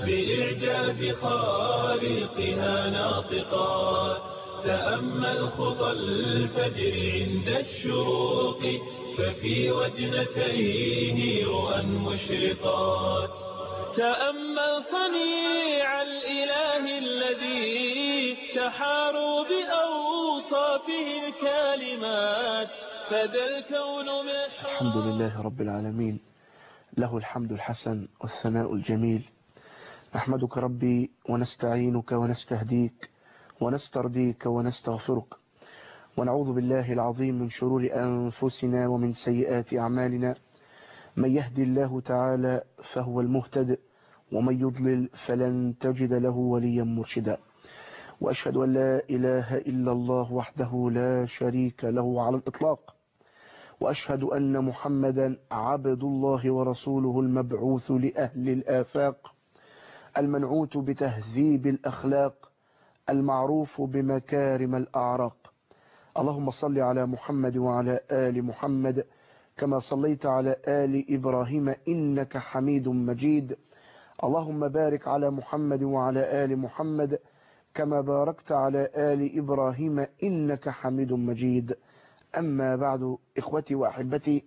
بإعجاز خالقها ناطقات تأمل خطى الفجر عند الشروق ففي وجنتيه رؤى مشرقات تأمل صنيع الإله الذي تحاروا بأوصافه الكالمات فذا الكون محاط الحمد لله رب العالمين له الحمد الحسن والثناء الجميل نحمدك ربي ونستعينك ونستهديك ونسترضيك ونستغفرك ونعوذ بالله العظيم من شرور أنفسنا ومن سيئات أعمالنا من يهدي الله تعالى فهو المهتد ومن يضلل فلن تجد له وليا مرشدا وأشهد أن لا إله إلا الله وحده لا شريك له على الإطلاق وأشهد أن محمدا عبد الله ورسوله المبعوث لأهل الآفاق المنعوت بتهذيب الأخلاق المعروف بمكارم الأعراق اللهم صل على محمد وعلى آل محمد كما صليت على آل إبراهيم إنك حميد مجيد اللهم بارك على محمد وعلى آل محمد كما باركت على آل إبراهيم إنك حميد مجيد أما بعد إخوتي وأحبتي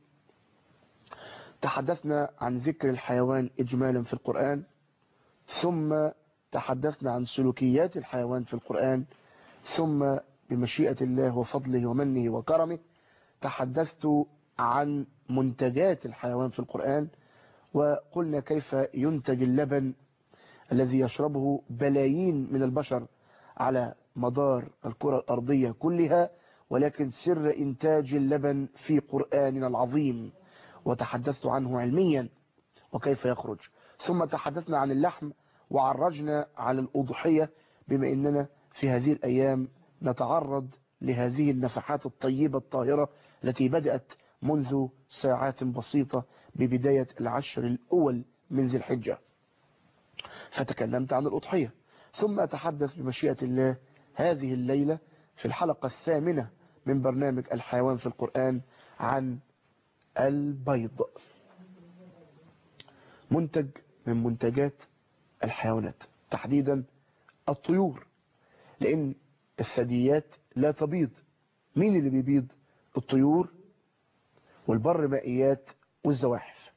تحدثنا عن ذكر الحيوان إجمالا في القرآن ثم تحدثنا عن سلوكيات الحيوان في القرآن ثم بمشيئة الله وفضله ومنه وكرمه تحدثت عن منتجات الحيوان في القرآن وقلنا كيف ينتج اللبن الذي يشربه بلايين من البشر على مدار الكرة الأرضية كلها ولكن سر إنتاج اللبن في قرآننا العظيم وتحدثت عنه علميا وكيف يخرج ثم تحدثنا عن اللحم وعرجنا على الأضحية بما أننا في هذه الأيام نتعرض لهذه النفحات الطيبة الطاهرة التي بدأت منذ ساعات بسيطة ببداية العشر الأول من ذي الحجة فتكلمت عن الأضحية ثم أتحدث بمشيئة الله هذه الليلة في الحلقة الثامنة من برنامج الحيوان في القرآن عن البيض منتج من منتجات الحيوانات تحديدا الطيور لأن الثدييات لا تبيض مين اللي بيبيض الطيور والبر مائيات والزواحف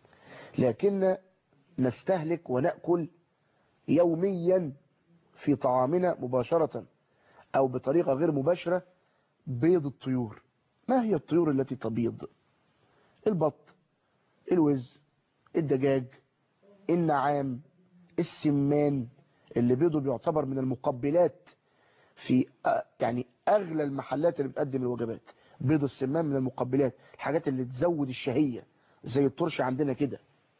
لكن نستهلك ونأكل يوميا في طعامنا مباشرة أو بطريقة غير مباشرة بيض الطيور ما هي الطيور التي تبيض البط الوز الدجاج النعام السمان اللي بيضه بيعتبر من المقبلات في يعني أغلى المحلات اللي بتقدم الوجبات بيض السمان من المقبلات الحاجات اللي تزود الشهية زي الطرش عندنا كده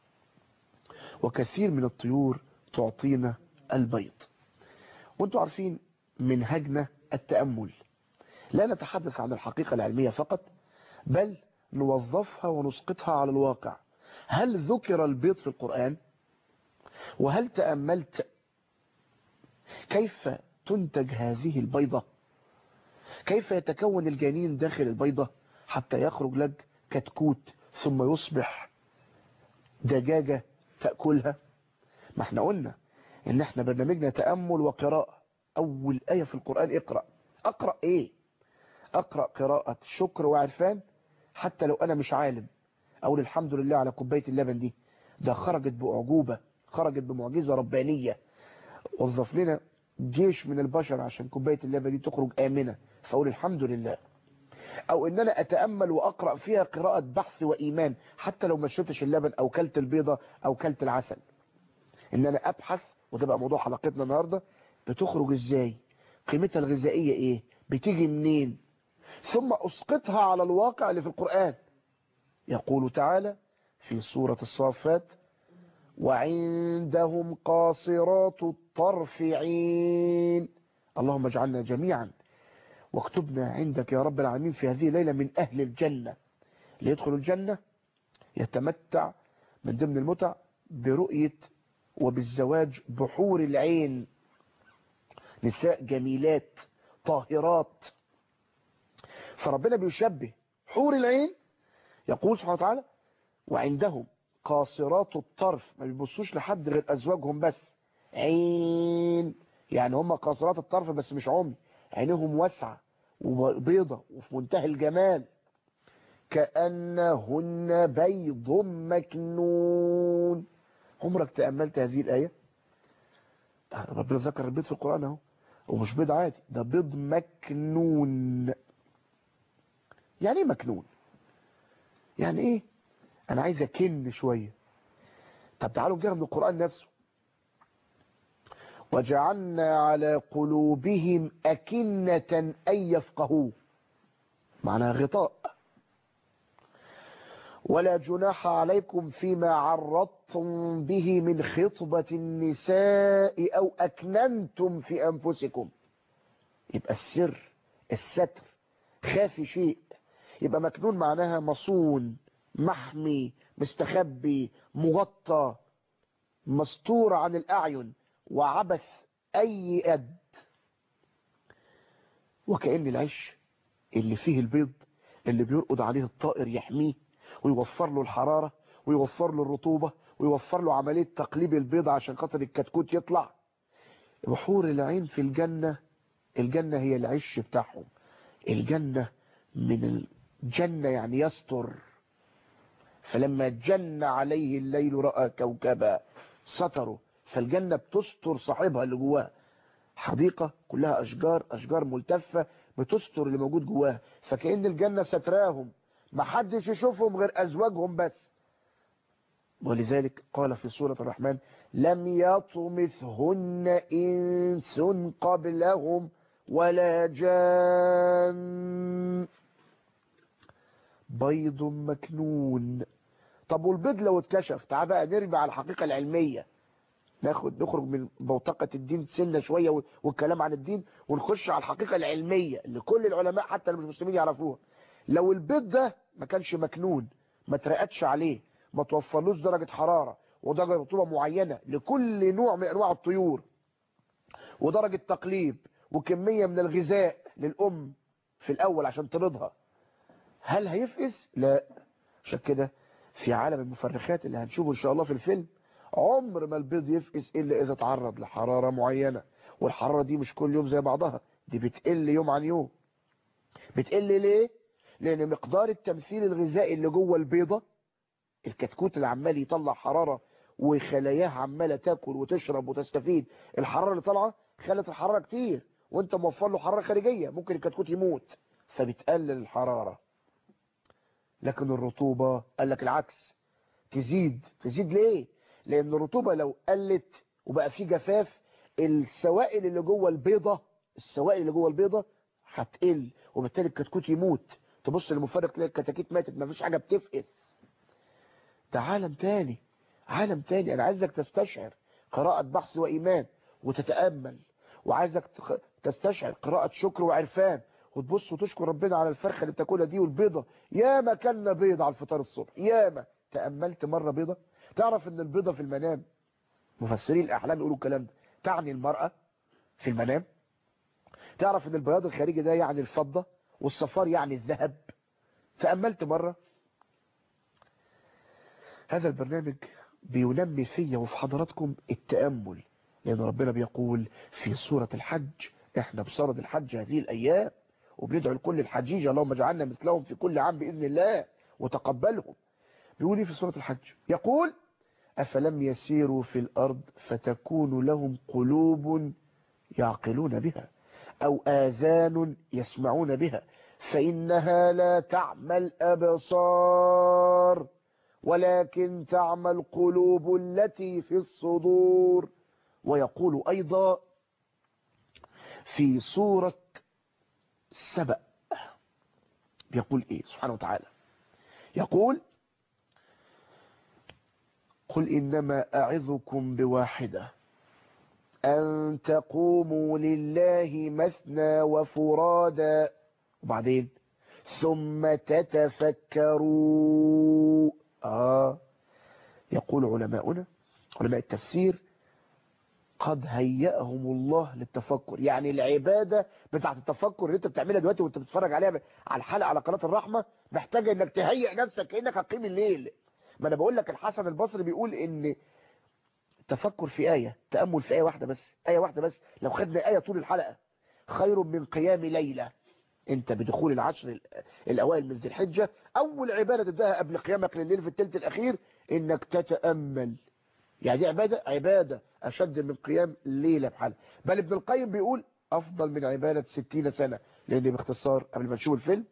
وكثير من الطيور تعطينا البيض وانتوا عارفين منهجنا التأمل لا نتحدث عن الحقيقة العلمية فقط بل نوظفها ونسقطها على الواقع هل ذكر البيض في القرآن وهل تأملت كيف تنتج هذه البيضة كيف يتكون الجنين داخل البيضة حتى يخرج لك كتكوت ثم يصبح دجاجة تأكلها ما احنا قلنا ان احنا برنامجنا تأمل وقراءة اول آية في القرآن اقرأ اقرأ ايه اقرأ قراءة شكر وعرفان حتى لو انا مش عالم اقول الحمد لله على كوباية اللبن دي ده خرجت بأعجوبة خرجت بمعجزة ربانية وظف لنا جيش من البشر عشان كوباية اللبن دي تخرج آمنة فأقول الحمد لله أو إن أنا أتأمل وأقرأ فيها قراءة بحث وإيمان حتى لو ما شربتش اللبن أو كلت البيضة أو كلت العسل إن أنا أبحث وتبقى موضوع حلقتنا النهاردة بتخرج إزاي قيمتها الغذائية إيه بتيجي منين ثم أسقطها على الواقع اللي في القرآن يقول تعالى في سورة الصافات وعندهم قاصرات الطرف عين اللهم اجعلنا جميعا واكتبنا عندك يا رب العالمين في هذه الليلة من أهل الجنة ليدخل الجنة يتمتع من ضمن المتع برؤية وبالزواج بحور العين نساء جميلات طاهرات فربنا بيشبه حور العين يقول سبحانه وتعالى وعندهم قاصرات الطرف ما بيبصوش لحد غير أزواجهم بس عين يعني هم قاصرات الطرف بس مش عمي عينهم واسعة وبيضة وفي منتهى الجمال كأنهن بيض مكنون عمرك تأملت هذه الآية ربنا ذكر البيض في القرآن اهو ومش بيض عادي ده بيض مكنون يعني ايه مكنون يعني ايه انا عايز اكن شوية طب تعالوا نجيها من القرآن نفسه وجعلنا على قلوبهم أكنة أن يفقهوه معناها غطاء ولا جناح عليكم فيما عرضتم به من خطبة النساء أو أكننتم في أنفسكم يبقى السر الستر خافي شيء يبقى مكنون معناها مصون محمي مستخبي مغطى مستور عن الأعين وعبث أي أد وكأن العش اللي فيه البيض اللي بيرقد عليه الطائر يحميه ويوفر له الحرارة ويوفر له الرطوبة ويوفر له عملية تقليب البيض عشان خاطر الكتكوت يطلع بحور العين في الجنة الجنة هي العش بتاعهم الجنة من الجنة يعني يستر فلما جن عليه الليل رأى كوكبا ستره فالجنة بتستر صاحبها اللي جواها حديقة كلها أشجار أشجار ملتفة بتستر اللي موجود جواها فكأن الجنة ستراهم ما حدش يشوفهم غير أزواجهم بس ولذلك قال في سورة الرحمن لم يطمثهن إنس قبلهم ولا جان بيض مكنون طب والبيض لو اتكشف تعال بقى نرجع على الحقيقة العلمية ناخد نخرج من بوتقة الدين سنة شوية والكلام عن الدين ونخش على الحقيقة العلمية اللي كل العلماء حتى المسلمين يعرفوها لو البيض ده ما كانش مكنون ما ترقتش عليه ما توفرلوش درجة حرارة ودرجة رطوبة معينة لكل نوع من انواع الطيور ودرجة تقليب وكمية من الغذاء للأم في الأول عشان تبيضها هل هيفقس؟ لا عشان كده في عالم المفرخات اللي هنشوفه إن شاء الله في الفيلم عمر ما البيض يفقس إلا إذا تعرض لحرارة معينة والحرارة دي مش كل يوم زي بعضها دي بتقل يوم عن يوم بتقل ليه؟ لأن مقدار التمثيل الغذائي اللي جوه البيضة الكتكوت اللي عمال يطلع حرارة وخلاياها عمالة تاكل وتشرب وتستفيد الحرارة اللي طالعة خلت الحرارة كتير وانت موفر له حرارة خارجية ممكن الكتكوت يموت فبتقلل الحرارة لكن الرطوبة قال لك العكس تزيد تزيد ليه لان الرطوبة لو قلت وبقى في جفاف السوائل اللي جوه البيضة السوائل اللي جوه البيضة هتقل وبالتالي الكتكوت يموت تبص للمفرق تلاقي الكتاكيت ماتت مفيش حاجة بتفقس ده عالم تاني عالم تاني انا عايزك تستشعر قراءة بحث وإيمان وتتأمل وعايزك تستشعر قراءة شكر وعرفان وتبص وتشكر ربنا على الفرخة اللي بتاكلها دي والبيضة ياما كلنا بيض على الفطار الصبح ياما تأملت مرة بيضة تعرف ان البيضة في المنام مفسرين الأحلام يقولوا الكلام ده تعني المرأة في المنام تعرف ان البياض الخارجي ده يعني الفضة والصفار يعني الذهب تأملت مرة هذا البرنامج بينمي فيا وفي حضراتكم التأمل لأن ربنا بيقول في سورة الحج احنا بصرد الحج هذه الأيام وبندعو لكل الحجيج اللهم اجعلنا مثلهم في كل عام بإذن الله وتقبلهم بيقول ايه في سورة الحج يقول أفلم يسيروا في الأرض فتكون لهم قلوب يعقلون بها أو آذان يسمعون بها فإنها لا تعمى الأبصار ولكن تعمى القلوب التي في الصدور ويقول أيضا في سورة سبأ يقول إيه سبحانه وتعالى يقول قل إنما أعظكم بواحدة أن تقوموا لله مثنى وفرادا وبعدين ثم تتفكروا آه يقول علماؤنا علماء التفسير قد هيأهم الله للتفكر يعني العبادة بتاعت التفكر اللي انت بتعملها دلوقتي وانت بتتفرج عليها على الحلقة على قناة الرحمة محتاجة انك تهيئ نفسك كأنك هتقيم الليل ما انا بقول لك الحسن البصري بيقول ان تفكر في آية تأمل في آية واحدة بس آية واحدة بس لو خدنا آية طول الحلقة خير من قيام ليلة انت بدخول العشر الأوائل من ذي الحجة أول عبادة تبدأها قبل قيامك لليل في الثلث الأخير إنك تتأمل يعني دي عبادة عبادة أشد من قيام ليلة بحالها بل ابن القيم بيقول أفضل من عبادة ستين سنة لأن باختصار قبل ما نشوف الفيلم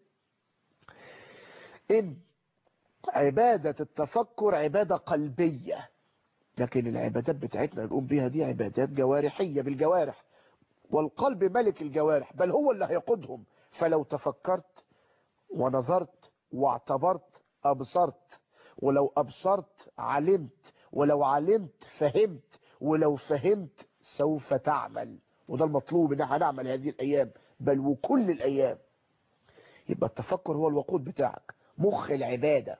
إن عبادة التفكر عبادة قلبية لكن العبادات بتاعتنا نقوم بيها دي عبادات جوارحية بالجوارح والقلب ملك الجوارح بل هو اللي هيقودهم فلو تفكرت ونظرت واعتبرت أبصرت ولو أبصرت علمت ولو علمت فهمت ولو فهمت سوف تعمل وده المطلوب ان احنا نعمل هذه الايام بل وكل الايام يبقى التفكر هو الوقود بتاعك مخ العبادة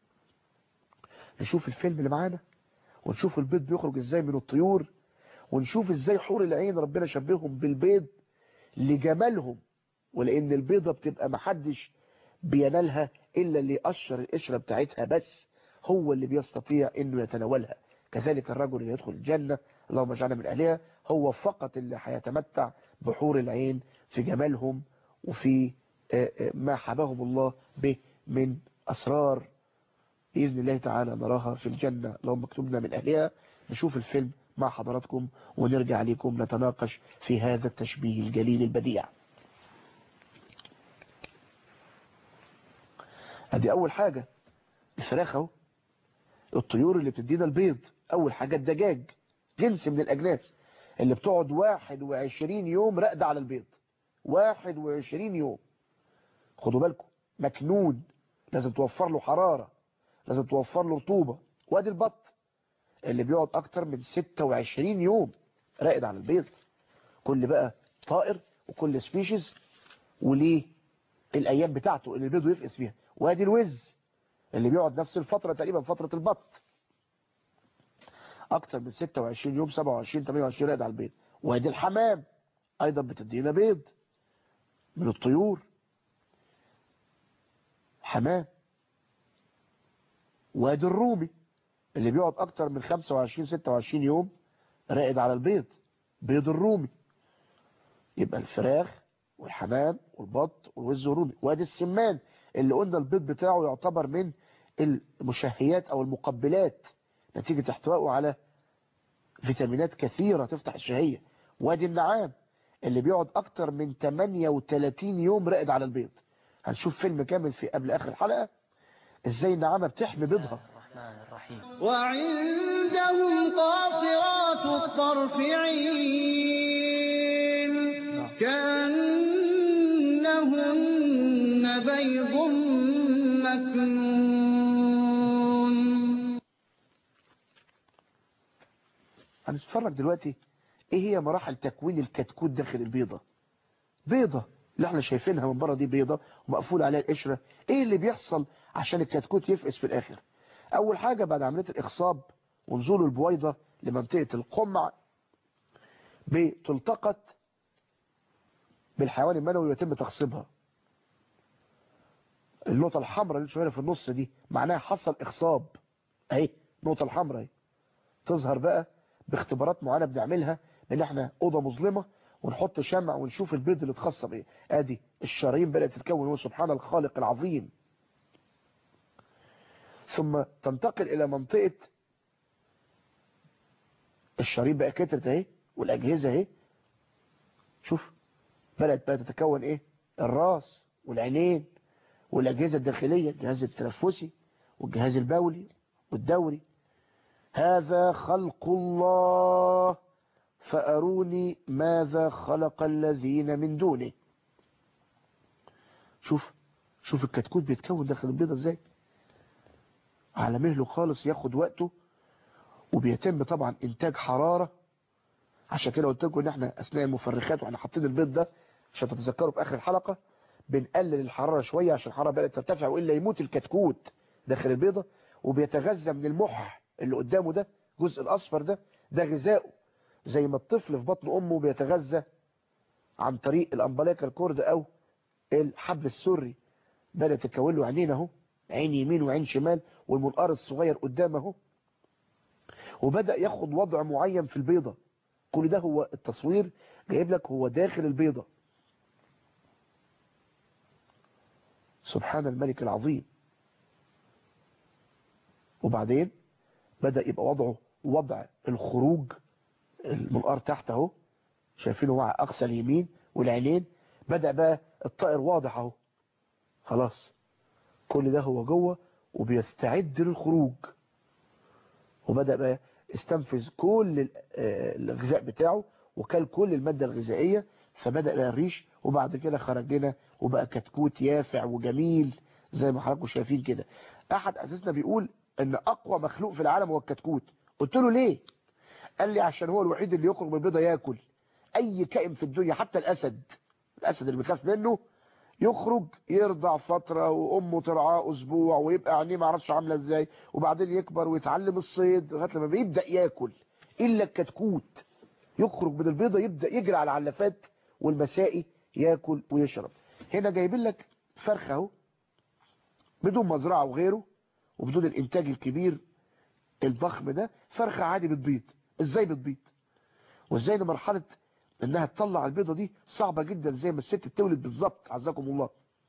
نشوف الفيلم اللي معانا ونشوف البيض بيخرج ازاي من الطيور ونشوف ازاي حور العين ربنا شبههم بالبيض لجمالهم ولان البيضة بتبقى محدش بينالها الا اللي يقشر القشرة بتاعتها بس هو اللي بيستطيع انه يتناولها كذلك الرجل اللي يدخل الجنة اللهم اجعلنا من اهلها هو فقط اللي هيتمتع بحور العين في جمالهم وفي ما حباهم الله به من أسرار بإذن الله تعالى نراها في الجنة لو مكتوبنا من أهلها نشوف الفيلم مع حضراتكم ونرجع لكم نتناقش في هذا التشبيه الجليل البديع ادي أول حاجة الفراخ اهو الطيور اللي بتدينا البيض أول حاجة الدجاج جنس من الأجناس اللي بتقعد 21 يوم راقدة على البيض 21 يوم خدوا بالكم مكنون لازم توفر له حرارة لازم توفر له رطوبة وادي البط اللي بيقعد اكتر من 26 يوم راقد على البيض كل بقى طائر وكل سبيشيز وليه الايام بتاعته اللي البيض يفقس فيها وادي الوز اللي بيقعد نفس الفترة تقريبا فترة البط اكتر من 26 يوم 27 28 راقد على البيض وادي الحمام ايضا بتدينا بيض من الطيور حمام وادي الرومي اللي بيقعد اكتر من 25 26 يوم راقد على البيض بيض الرومي يبقى الفراخ والحمام والبط والوز والرومي وادي السمان اللي قلنا البيض بتاعه يعتبر من المشهيات او المقبلات نتيجة احتوائه على فيتامينات كثيرة تفتح الشهية وادي النعام اللي بيقعد اكتر من 38 يوم راقد على البيض هنشوف فيلم كامل في قبل اخر الحلقة ازاي النعامة بتحمي بيضها الرحمن الرحيم وعندهم قاصرات الطرف عين كأنهن بيض مكنون هنتفرج دلوقتي ايه هي مراحل تكوين الكتكوت داخل البيضة بيضة اللي احنا شايفينها من بره دي بيضة ومقفول عليها القشرة ايه اللي بيحصل عشان الكتكوت يفقس في الاخر اول حاجة بعد عملية الاخصاب ونزول البويضة لمنطقة القمع بتلتقط بالحيوان المنوي ويتم تخصيبها النقطة الحمراء اللي شوية في النص دي معناها حصل اخصاب اهي النقطة الحمراء اهي تظهر بقى باختبارات معينة بنعملها ان احنا اوضة مظلمة ونحط شمع ونشوف البيض اللي اتخصب ايه ادي الشرايين بدأت تتكون هو سبحان الخالق العظيم ثم تنتقل الى منطقة الشرايين بقى كترت اهي والاجهزة اهي شوف بدأت بقى تتكون ايه الراس والعينين والاجهزة الداخلية الجهاز التنفسي والجهاز البولي والدوري هذا خلق الله فأروني ماذا خلق الذين من دونه شوف شوف الكتكوت بيتكون داخل البيضة ازاي على مهله خالص ياخد وقته وبيتم طبعا انتاج حرارة عشان كده قلت لكم ان احنا اثناء المفرخات واحنا حاطين البيض ده عشان تتذكروا في اخر الحلقة بنقلل الحرارة شوية عشان الحرارة بدأت ترتفع وإلا يموت الكتكوت داخل البيضة وبيتغذى من المح اللي قدامه ده الجزء الأصفر ده ده غذائه زي ما الطفل في بطن أمه بيتغذى عن طريق الأمبليكا الكورد أو الحبل السري بدأت تكون له عينين اهو عين يمين وعين شمال والمنقار الصغير قدامه اهو وبدأ ياخد وضع معين في البيضة كل ده هو التصوير جايب لك هو داخل البيضة سبحان الملك العظيم وبعدين بدأ يبقى وضعه وضع الخروج المنقار تحت اهو شايفينه مع اقصى اليمين والعينين بدأ بقى الطائر واضح اهو خلاص كل ده هو جوه وبيستعد للخروج وبدأ بقى استنفذ كل الغذاء بتاعه وكل كل المادة الغذائية فبدأ بقى الريش وبعد كده خرج لنا وبقى كتكوت يافع وجميل زي ما حضراتكم شايفين كده احد اساسنا بيقول ان اقوى مخلوق في العالم هو الكتكوت قلت له ليه قال لي عشان هو الوحيد اللي يخرج من البيضه ياكل اي كائن في الدنيا حتى الاسد الاسد اللي بيخاف منه يخرج يرضع فترة وامه ترعاه اسبوع ويبقى عينيه ما اعرفش عامله ازاي وبعدين يكبر ويتعلم الصيد لغايه لما بيبدا ياكل الا الكتكوت يخرج من البيضه يبدا يجري على العلافات والمسائي ياكل ويشرب هنا جايبين لك فرخه اهو بدون مزرعه وغيره وبدون الانتاج الكبير الضخم ده فرخه عادي بتبيض ازاي بتبيض وازاي ان مرحله انها تطلع البيضه دي صعبه جدا زي ما الست بتولد بالظبط عزكم الله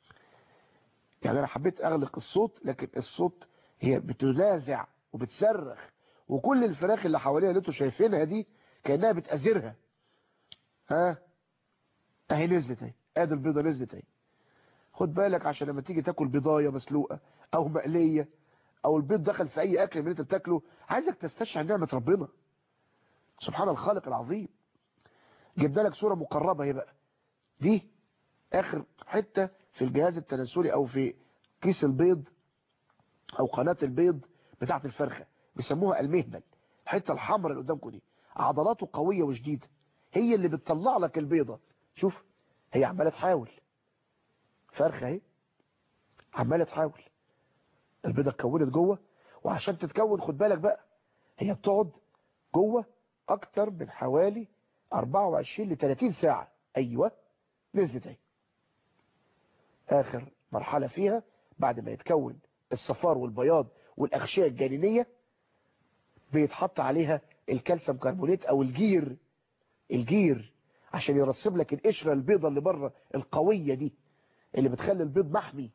يعني انا حبيت اغلق الصوت لكن الصوت هي بتنازع وبتصرخ وكل الفراخ اللي حواليها اللي انتوا شايفينها دي كانها بتأزرها ها اهي نزلت اهي ادي البيضه نزلت اهي خد بالك عشان لما تيجي تاكل بيضايه مسلوقه او مقليه او البيض دخل في اي اكل من اللي انت بتاكله عايزك تستشعر نعمه ربنا سبحان الخالق العظيم جبنا لك صوره مقربه اهي بقى دي اخر حته في الجهاز التناسلي او في كيس البيض او قناه البيض بتاعه الفرخه بيسموها المهبل الحته الحمراء اللي قدامكم دي عضلاته قويه وشديده هي اللي بتطلع لك البيضه شوف هي عماله تحاول فرخه اهي عماله تحاول البيضه اتكونت جوه وعشان تتكون خد بالك بقى هي بتقعد جوه اكتر من حوالي 24 ل 30 ساعه ايوه نزلت اهي اخر مرحله فيها بعد ما يتكون الصفار والبياض والاغشيه الجانينيه بيتحط عليها الكالسيوم كربونات او الجير الجير عشان يرسب لك القشره البيضه اللي بره القويه دي اللي بتخلي البيض محمي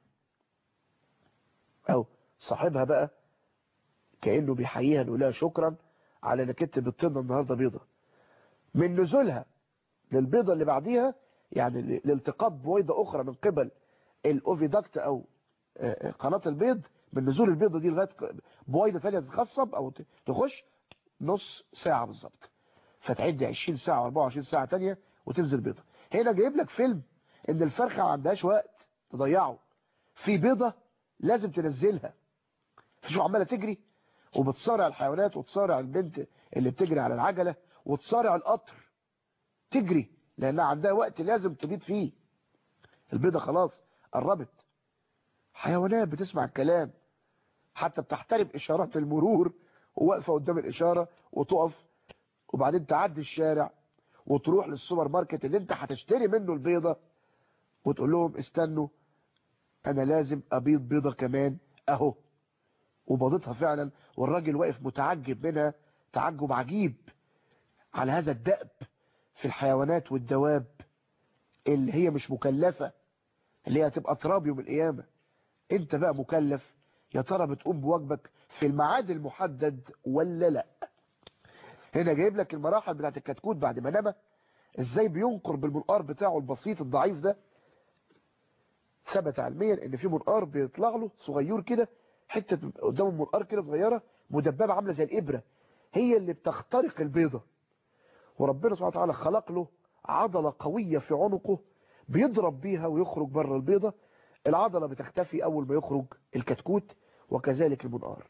او صاحبها بقى كانه بيحييها نقول لها شكرا على انك انت بتطلنا النهارده بيضه من نزولها للبيضه اللي بعديها يعني لالتقاط بويضه اخرى من قبل الاوفيدكت او قناه البيض من نزول البيضه دي لغايه بويضه ثانيه تتخصب او تخش نص ساعه بالظبط فتعد 20 ساعه و24 ساعه ثانيه وتنزل بيضه هنا جايب لك فيلم ان الفرخه ما عندهاش وقت تضيعه في بيضه لازم تنزلها شو عماله تجري وبتصارع الحيوانات وتصارع البنت اللي بتجري على العجله وتصارع القطر تجري لانها عندها وقت لازم تبيض فيه البيضه خلاص قربت حيوانات بتسمع الكلام حتى بتحترم اشارات المرور وواقفه قدام الاشاره وتقف وبعدين تعدي الشارع وتروح للسوبر ماركت اللي انت هتشتري منه البيضه وتقول لهم استنوا انا لازم ابيض بيضه كمان اهو وبيضتها فعلا والراجل واقف متعجب منها تعجب عجيب على هذا الدأب في الحيوانات والدواب اللي هي مش مكلفة اللي هي هتبقى تراب يوم القيامة انت بقى مكلف يا ترى بتقوم بواجبك في الميعاد المحدد ولا لا هنا جايب لك المراحل بتاعت الكتكوت بعد ما نما ازاي بينقر بالمنقار بتاعه البسيط الضعيف ده ثبت علميا ان في منقار بيطلع له صغير كده حته قدام المنقار كده صغيره مدببه عامله زي الابره هي اللي بتخترق البيضه وربنا سبحانه وتعالى خلق له عضله قويه في عنقه بيضرب بيها ويخرج بره البيضه العضله بتختفي اول ما يخرج الكتكوت وكذلك المنقار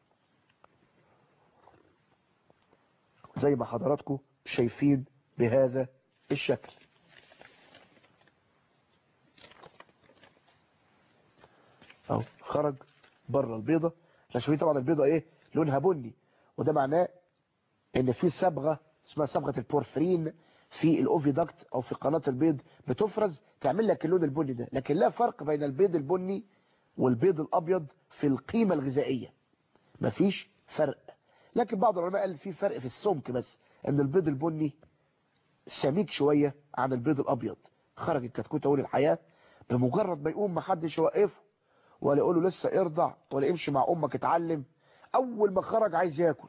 زي ما حضراتكم شايفين بهذا الشكل اهو خرج بره البيضه شايفين طبعا البيضه ايه لونها بني وده معناه ان في صبغه اسمها صبغه البورفرين في الاوفيدكت او في قناه البيض بتفرز تعمل لك اللون البني ده لكن لا فرق بين البيض البني والبيض الابيض في القيمه الغذائيه مفيش فرق لكن بعض العلماء قال في فرق في السمك بس ان البيض البني سميك شوية عن البيض الابيض خرج الكتكوت اول الحياة بمجرد ما يقوم محدش يوقفه ولا يقول له لسه ارضع ولا امشي مع امك اتعلم اول ما خرج عايز ياكل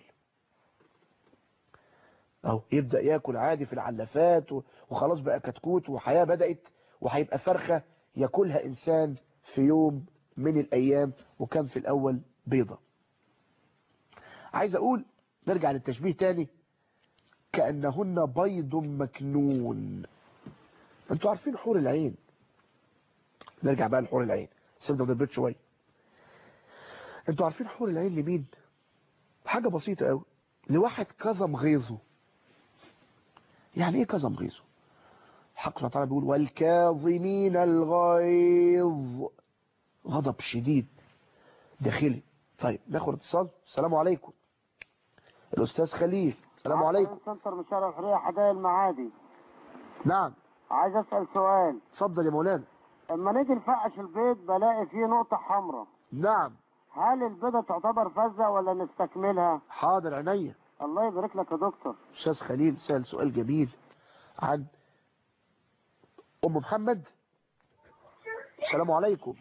اهو يبدأ ياكل عادي في العلافات و- وخلاص بقى كتكوت وحياة بدأت وهيبقى فرخة ياكلها انسان في يوم من الايام وكان في الاول بيضة عايز اقول نرجع للتشبيه تاني كأنهن بيض مكنون انتوا عارفين حور العين نرجع بقى لحور العين سيبنا من البيت شوية انتوا عارفين حور العين لمين حاجة بسيطة قوي لواحد كظم غيظه يعني ايه كظم غيظه الحق سبحانه وتعالى بيقول والكاظمين الغيظ غضب شديد داخلي طيب ناخد اتصال السلام عليكم الاستاذ خليل السلام عليكم سنتر من شارع الحرية حدائق المعادي نعم عايز اسأل سؤال اتفضل يا مولانا اما نيجي نفقش البيض بلاقي فيه نقطة حمراء نعم هل البيضة تعتبر فزة ولا نستكملها حاضر عينيا الله يبارك لك يا دكتور استاذ خليل سأل سؤال جميل عن ام محمد السلام عليكم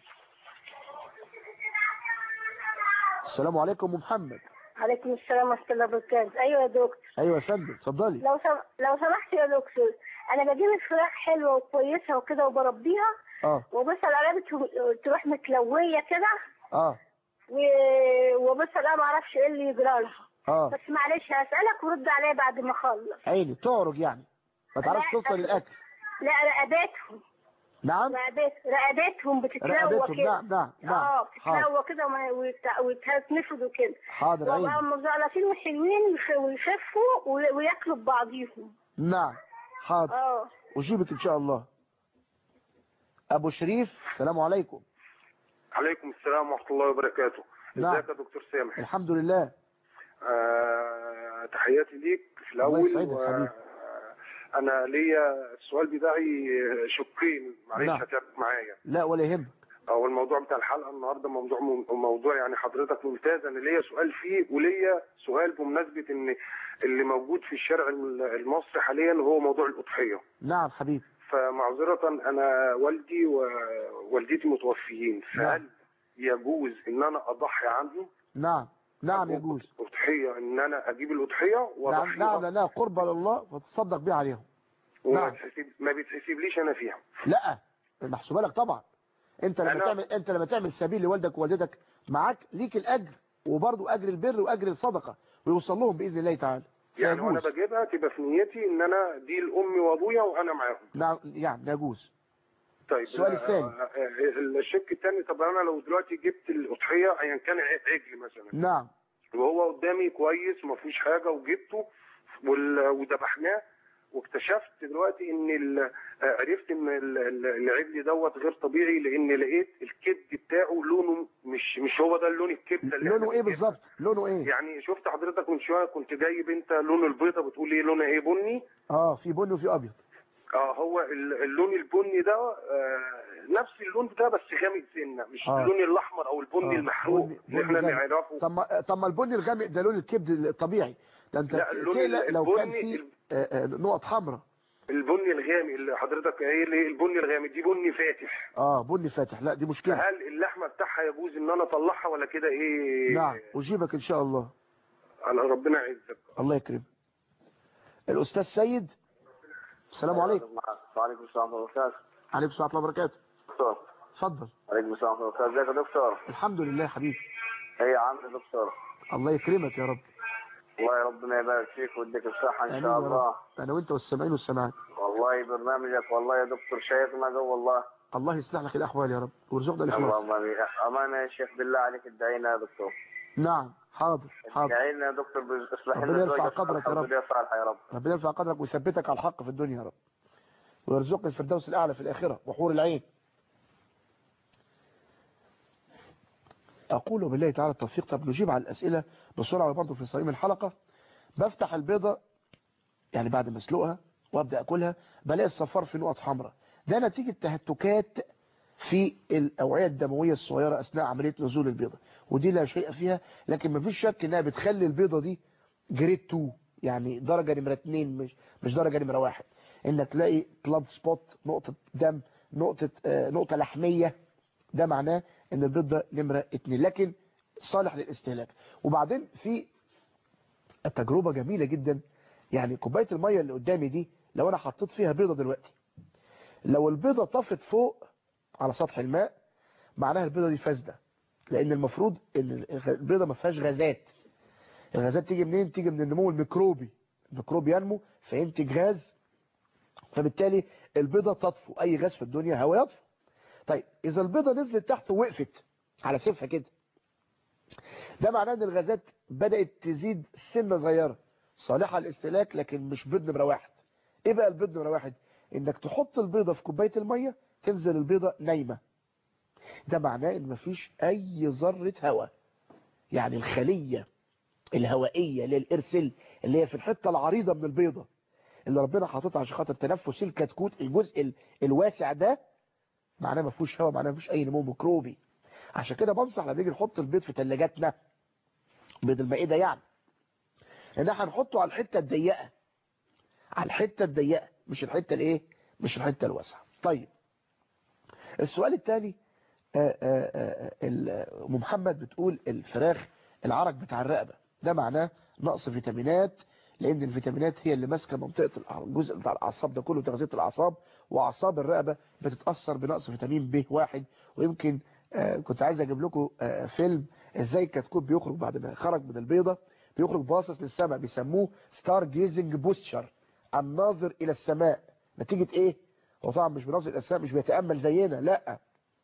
السلام عليكم ام محمد عليكم السلام ورحمة الله وبركاته أيوة يا دكتور ايوه يا فندم اتفضلي لو سم... لو سمحت يا دكتور أنا بجيب الفراخ حلوة وكويسة وكده وبربيها اه وبص على بت... تروح متلوية كده اه و... وبص لا ما اعرفش ايه اللي يجرى لها اه بس معلش هسألك ورد عليا بعد ما اخلص عيني تعرج يعني ما تعرفش لا، توصل للاكل لا رقبتهم نعم رقبت رقبتهم بتتلوى رقبتهم كده نعم نعم نعم اه حاضر بتتلوى كده وما- ويت- ويتنفضوا كده حاضر عيني وبقى مزعلطين وحلوين ويخ- ويخفوا وي- وياكلوا ببعضيهم نعم حاضر اه اجيبك ان شاء الله ابو شريف السلام عليكم عليكم السلام ورحمة الله وبركاته نعم. ازيك يا دكتور سامح الحمد لله آه تحياتي ليك في الله الأول يسعدك و- حبيبي. أنا ليا السؤال بتاعي شقين معلش نعم. هتعبك معايا لا ولا يهمك هو الموضوع بتاع الحلقة النهاردة موضوع موضوع يعني حضرتك ممتاز أنا ليا سؤال فيه وليا سؤال بمناسبة إن اللي موجود في الشارع المصري حاليا هو موضوع الأضحية نعم حبيبي فمعذرة أنا والدي ووالدتي متوفيين نعم. فهل يجوز إن أنا أضحي عنهم نعم نعم يجوز أضحية إن أنا أجيب الأضحية نعم وأضحيها نعم لأنها قربة لله وتصدق بها عليهم وما نعم. بتحسب ما بتحسبليش أنا فيها لا محسوبة لك طبعا انت لما أنا- تعمل انت لما تعمل سبيل لوالدك ووالدتك معاك ليك الاجر وبرضه اجر البر واجر الصدقة ويوصل لهم باذن الله تعالى يعني وأنا فيجوز. بجيبها تبقى في نيتي إن أنا دي لأمي وأبويا وأنا معاهم نعم يعني يجوز طيب السؤال آه، الثاني. آه، آه، الشق الثاني طب أنا لو دلوقتي جبت الأضحية أيا كان ع- عجل مثلا نعم وهو قدامي كويس ما فيهوش حاجه وجبته وال- وذبحناه واكتشفت دلوقتي ان ال- آه، عرفت ان ال- ال- العجل دوت غير طبيعي لان لقيت الكبد بتاعه لونه مش مش هو ده اللون الكبده اللي لونه إحنا ايه بنجيبها. بالظبط لونه ايه يعني شفت حضرتك من شويه كنت جايب انت لون البيضه بتقول ايه لونها ايه بني اه في بني وفي ابيض اه هو ال- اللون البني ده آه نفس اللون ده بس غامق سنه مش آه. اللون الاحمر او البني آه، المحروق بني- اللي احنا بني غامق. نعرفه طب ما طب ما البني الغامق ده لون الكبد الطبيعي ده انت لا، اللون تقلق لو كان البني في ال- آه، آه، نقط حمراء البني الغامق اللي حضرتك قايل ايه البني الغامق دي بني فاتح اه بني فاتح لا دي مشكلة هل اللحمه بتاعها يجوز ان انا اطلعها ولا كده ايه نعم اجيبك ان شاء الله على ربنا يعزك الله يكرمك الاستاذ سيد السلام عليكم وعليكم السلام ورحمة الله وبركاته عليكم السلام ورحمه الله وبركاته دكتور اتفضل وعليكم السلام ورحمة الله وبركاته ازيك يا دكتور الحمد لله يا حبيبي ايه يا عم يا دكتور الله يكرمك يا رب والله ربنا يبارك فيك ويديك الصحة آمين ان يا شاء رب. الله انا وانت والسامعين والسامعات والله برنامجك والله يا دكتور شيقنا جو والله الله يصلح لك الاحوال يا رب ويرزقنا الاخلاص اللهم امين امانه يا شيخ بالله عليك ادعينا يا دكتور نعم حاضر حاضر ادعي لنا يا دكتور اصلح ربنا لنا يرفع زوجة قدرك يا رب. صالحة صالحة يا رب ربنا يرفع قدرك ويثبتك على الحق في الدنيا يا رب ويرزقنا الفردوس الاعلى في الاخره وحور العين اقول بالله تعالى التوفيق طب نجيب على الاسئله بسرعه برضه في صميم الحلقه بفتح البيضه يعني بعد ما اسلقها وابدا اكلها بلاقي الصفار في نقط حمراء ده نتيجه تهتكات في الاوعيه الدمويه الصغيره اثناء عمليه نزول البيضه ودي لا شيء فيها لكن مفيش شك انها بتخلي البيضه دي جريد 2 يعني درجة نمرة 2 مش مش درجة نمرة 1 انك تلاقي بلاد سبوت نقطة دم نقطة آه نقطة لحمية ده معناه ان البيض ده نمرة 2 لكن صالح للاستهلاك وبعدين في التجربة جميلة جدا يعني كوباية المية اللي قدامي دي لو انا حطيت فيها بيضة دلوقتي لو البيضة طفت فوق على سطح الماء معناها البيضة دي فاسدة لان المفروض ان البيضة ما فيهاش غازات الغازات تيجي منين تيجي من النمو الميكروبي الميكروب ينمو فينتج غاز فبالتالي البيضة تطفو اي غاز في الدنيا هواء يطفو طيب اذا البيضة نزلت تحت ووقفت على سيفها كده ده معناه ان الغازات بدأت تزيد سنة صغيرة صالحة للاستهلاك لكن مش بيض نمرة واحد ايه بقى البيض نمرة واحد انك تحط البيضة في كوباية المية تنزل البيضة نايمة ده معناه ان مفيش اي ذرة هواء يعني الخلية الهوائية للإرسل اللي هي في الحتة العريضة من البيضة اللي ربنا حاططها عشان خاطر تنفس الكتكوت الجزء ال- الواسع ده معناه ما فيهوش هواء معناه ما فيش اي نمو ميكروبي عشان كده بنصح لما نيجي نحط البيض في ثلاجاتنا بيض المائده يعني ان احنا نحطه على الحته الضيقه على الحته الضيقه مش الحته الايه مش الحته الواسعه طيب السؤال الثاني ام محمد بتقول الفراخ العرق بتاع الرقبه ده معناه نقص فيتامينات لان الفيتامينات هي اللي ماسكه منطقه الأع- الجزء بتاع الاعصاب ده كله تغذيه الاعصاب واعصاب الرقبه بتتاثر بنقص فيتامين ب واحد ويمكن آه، كنت عايز اجيب لكم آه، فيلم ازاي الكتكوت بيخرج بعد ما خرج من البيضه بيخرج باصص للسماء بيسموه ستار جيزنج بوستشر الناظر الى السماء نتيجه ايه هو طبعا مش بيناظر الى السماء مش بيتامل زينا لا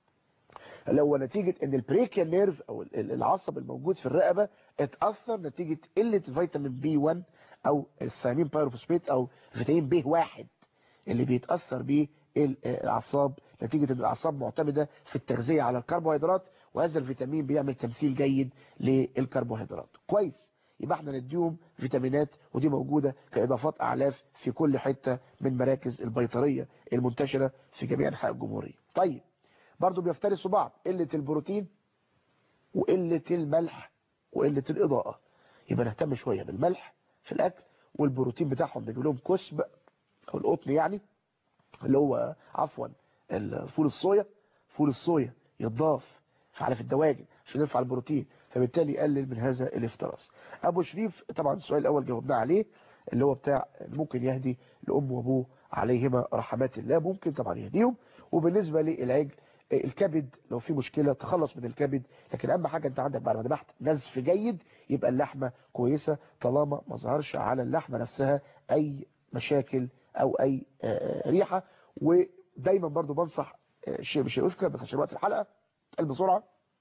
لو نتيجة ان البريكيال نيرف او ال- ال- العصب الموجود في الرقبة اتأثر نتيجة قلة فيتامين بي 1 او الثانين بايروفوسفيت او فيتامين بي 1 اللي بيتأثر بيه ال- الاعصاب نتيجة ان الاعصاب معتمدة في التغذية على الكربوهيدرات وهذا الفيتامين بيعمل تمثيل جيد للكربوهيدرات كويس يبقى احنا نديهم فيتامينات ودي موجودة كإضافات أعلاف في كل حتة من مراكز البيطرية المنتشرة في جميع أنحاء الجمهورية طيب برضو بيفترسوا بعض قلة البروتين وقلة الملح وقلة الإضاءة يبقى نهتم شوية بالملح في الأكل والبروتين بتاعهم بيجيب لهم كسب أو القطن يعني اللي هو عفوا فول الصويا فول الصويا يتضاف في علف الدواجن عشان يرفع البروتين فبالتالي يقلل من هذا الافتراس ابو شريف طبعا السؤال الاول جاوبنا عليه اللي هو بتاع ممكن يهدي لام وابوه عليهما رحمات الله ممكن طبعا يهديهم وبالنسبه للعجل الكبد لو في مشكله تخلص من الكبد لكن اهم حاجه انت عندك بعد ما ذبحت نزف جيد يبقى اللحمه كويسه طالما ما ظهرش على اللحمه نفسها اي مشاكل او اي آه، ريحه ودايما برضو بنصح آه، شيء مش يذكر بس عشان وقت الحلقه قال بسرعه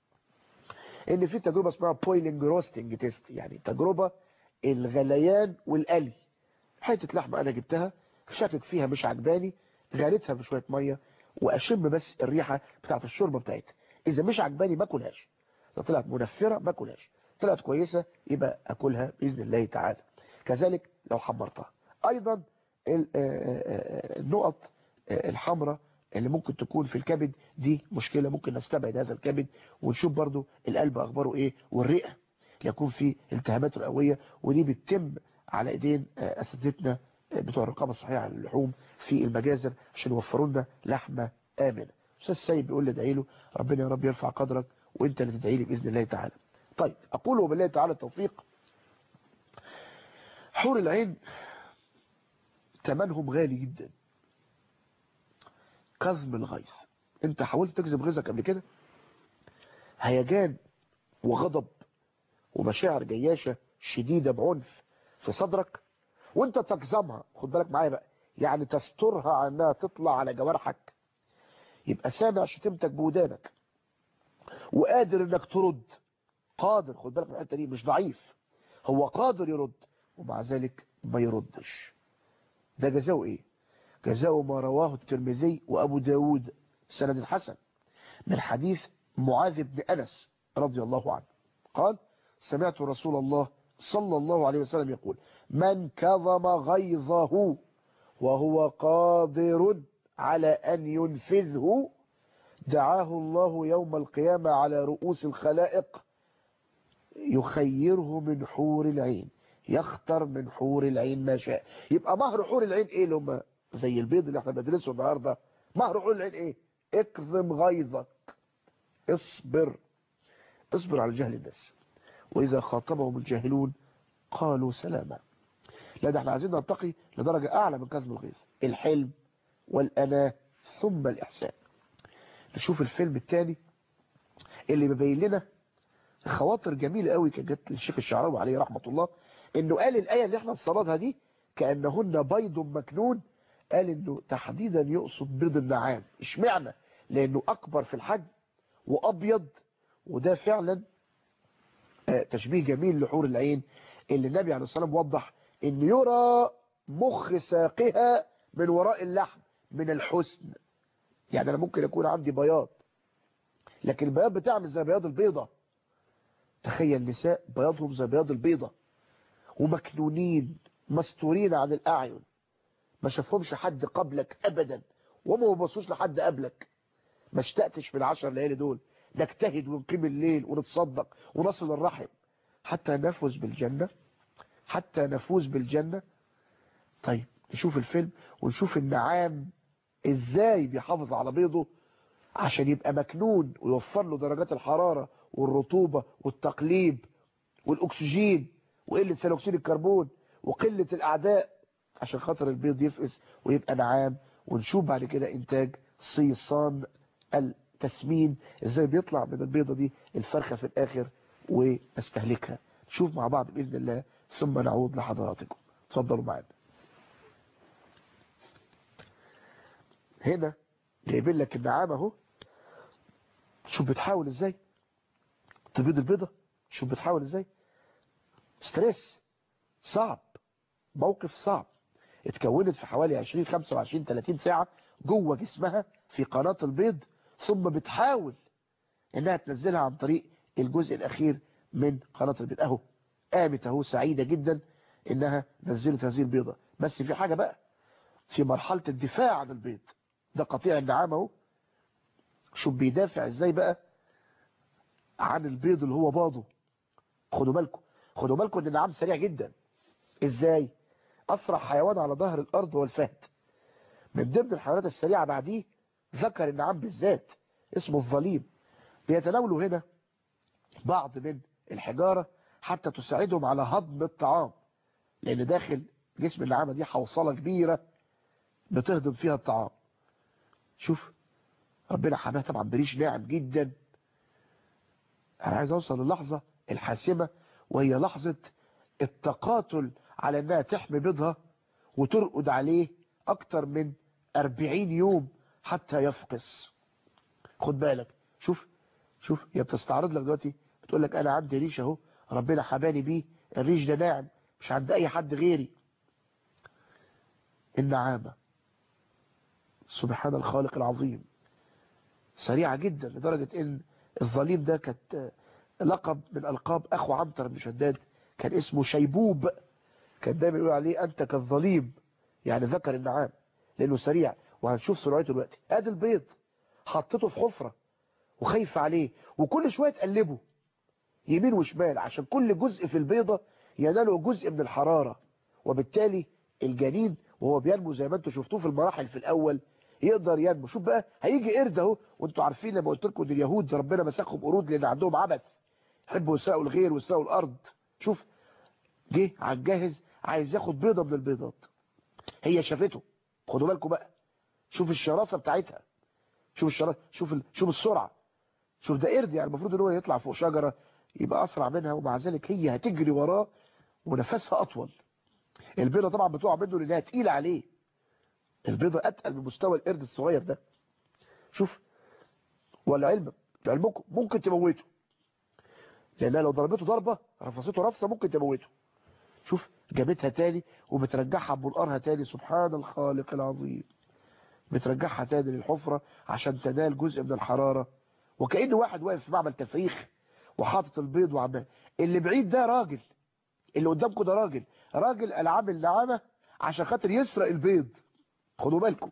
ان في تجربه اسمها بويلنج روستنج تيست يعني تجربه الغليان والقلي حته لحمه انا جبتها شكك فيها مش عجباني غليتها بشويه ميه واشم بس الريحه بتاعت الشوربه بتاعتها اذا مش عجباني ما اكلهاش لو طلعت منفره ما اكلهاش طلعت كويسه يبقى اكلها باذن الله تعالى كذلك لو حمرتها ايضا ال- آه، آه، آه، النقط آه، الحمراء اللي ممكن تكون في الكبد دي مشكلة ممكن نستبعد هذا الكبد ونشوف برضو القلب اخباره ايه والرئة يكون في التهابات رئوية ودي بتتم على ايدين آه، اساتذتنا آه، بتوع الرقابة الصحية على اللحوم في المجازر عشان يوفروا لنا لحمة آمنة استاذ سيد بيقول لي ادعي له ربنا يا رب يرفع قدرك وانت اللي تدعي لي باذن الله تعالى طيب اقول وبالله تعالى التوفيق حور العين ثمنهم غالي جدا كظم الغيظ انت حاولت تكذب غيظك قبل كده هيجان وغضب ومشاعر جياشة شديدة بعنف في صدرك وانت تكظمها خد بالك معايا بقى يعني تسترها عن انها تطلع على جوارحك يبقى سامع شتمتك بودانك وقادر انك ترد قادر خد بالك من الحته دي مش ضعيف هو قادر يرد ومع ذلك ما يردش ده جزاؤه ايه جزاء ما رواه الترمذي وأبو داود سند حسن من حديث معاذ بن أنس رضي الله عنه قال سمعت رسول الله صلى الله عليه وسلم يقول من كظم غيظه وهو قادر على أن ينفذه دعاه الله يوم القيامة على رؤوس الخلائق يخيره من حور العين يختر من حور العين ما شاء يبقى مهر حور العين ايه اللي هم زي البيض اللي احنا بندرسه النهارده مهر حور العين ايه اكظم غيظك اصبر اصبر على جهل الناس واذا خاطبهم الجاهلون قالوا سلاما لا ده احنا عايزين نرتقي لدرجة اعلى من كظم الغيظ الحلم والأناة ثم الإحسان نشوف الفيلم الثاني اللي بيبين لنا خواطر جميلة قوي كانت جت للشيخ الشعراوي عليه رحمة الله انه قال الآية اللي احنا بصلاتها دي كأنهن بيض مكنون قال انه تحديدا يقصد بيض النعام اشمعنى لانه اكبر في الحجم وابيض وده فعلا آه، تشبيه جميل لحور العين اللي النبي عليه الصلاة والسلام وضح ان يرى مخ ساقها من وراء اللحم من الحسن يعني انا ممكن يكون عندي بياض لكن البياض بتعمل زي بياض البيضة تخيل نساء بياضهم زي بياض البيضة ومكنونين مستورين عن الأعين ما شافهمش حد قبلك أبدا وما بصوش لحد قبلك ما اشتقتش في العشر ليالي دول نجتهد ونقيم الليل ونتصدق ونصل الرحم حتى نفوز بالجنة حتى نفوز بالجنة طيب نشوف الفيلم ونشوف النعام ازاي بيحافظ على بيضه عشان يبقى مكنون ويوفر له درجات الحرارة والرطوبة والتقليب والأكسجين وقلة ثاني أكسيد الكربون وقلة الأعداء عشان خاطر البيض يفقس ويبقى نعام ونشوف بعد كده إنتاج صيصان التسمين ازاي بيطلع من البيضة دي الفرخة في الآخر ونستهلكها نشوف مع بعض بإذن الله ثم نعود لحضراتكم تفضلوا معانا هنا جايبين لك النعامة اهو شوف بتحاول ازاي تبيض البيضة شوف بتحاول ازاي ستريس صعب موقف صعب اتكونت في حوالي 20 25 30 ساعة جوه جسمها في قناة البيض ثم بتحاول انها تنزلها عن طريق الجزء الاخير من قناة البيض اهو قامت اهو سعيدة جدا انها نزلت هذه البيضة بس في حاجة بقى في مرحلة الدفاع عن البيض ده قطيع النعام اهو شوف بيدافع ازاي بقى عن البيض اللي هو باضه خدوا بالكم خدوا بالكم ان النعام سريع جدا ازاي اسرع حيوان على ظهر الارض هو الفهد من ضمن الحيوانات السريعة بعديه ذكر النعام بالذات اسمه الظليم بيتناولوا هنا بعض من الحجارة حتى تساعدهم على هضم الطعام لان داخل جسم النعامة دي حوصلة كبيرة بتهضم فيها الطعام شوف ربنا حماها طبعا بريش ناعم جدا انا عايز اوصل للحظة الحاسمة وهي لحظة التقاتل على انها تحمي بيضها وترقد عليه اكتر من 40 يوم حتى يفقس خد بالك شوف شوف هي بتستعرض لك دلوقتي بتقول لك انا عندي ريش اهو ربنا حباني بيه الريش ده ناعم مش عند اي حد غيري النعامة سبحان الخالق العظيم سريعة جدا لدرجة ان الظليم ده كانت لقب من القاب اخو عنتر بن شداد كان اسمه شيبوب كان دايما يقول عليه انت كالظليم يعني ذكر النعام لانه سريع وهنشوف سرعته دلوقتي ادي البيض حطيته في حفرة وخايف عليه وكل شوية تقلبه يمين وشمال عشان كل جزء في البيضة يناله جزء من الحرارة وبالتالي الجنين وهو بينمو زي ما انتم شفتوه في المراحل في الاول يقدر ينمو شوف بقى هيجي قرد اهو وانتوا عارفين لما قلت لكم ان اليهود ربنا مسخهم قرود لان عندهم عبث يحبوا يسرقوا الغير ويسرقوا الارض شوف جه على الجاهز عايز ياخد بيضة من البيضات هي شافته خدوا بالكم بقى شوف الشراسة بتاعتها شوف الشراسة شوف ال... شوف السرعة شوف ده قرد يعني المفروض ان هو يطلع فوق شجرة يبقى اسرع منها ومع ذلك هي هتجري وراه ونفسها اطول البيضة طبعا بتقع منه لانها تقيلة عليه البيضة اتقل من مستوى القرد الصغير ده شوف ولا علم علمكم ممكن تموته لانها لو ضربته ضربة رفصته رفصة ممكن تموته شوف جابتها تاني وبترجعها بمنقارها تاني سبحان الخالق العظيم بترجعها تاني للحفرة عشان تنال جزء من الحرارة وكأن واحد واقف في معمل تفريخ وحاطط البيض وعمال اللي بعيد ده راجل اللي قدامكم ده راجل راجل العاب النعامة عشان خاطر يسرق البيض خدوا بالكم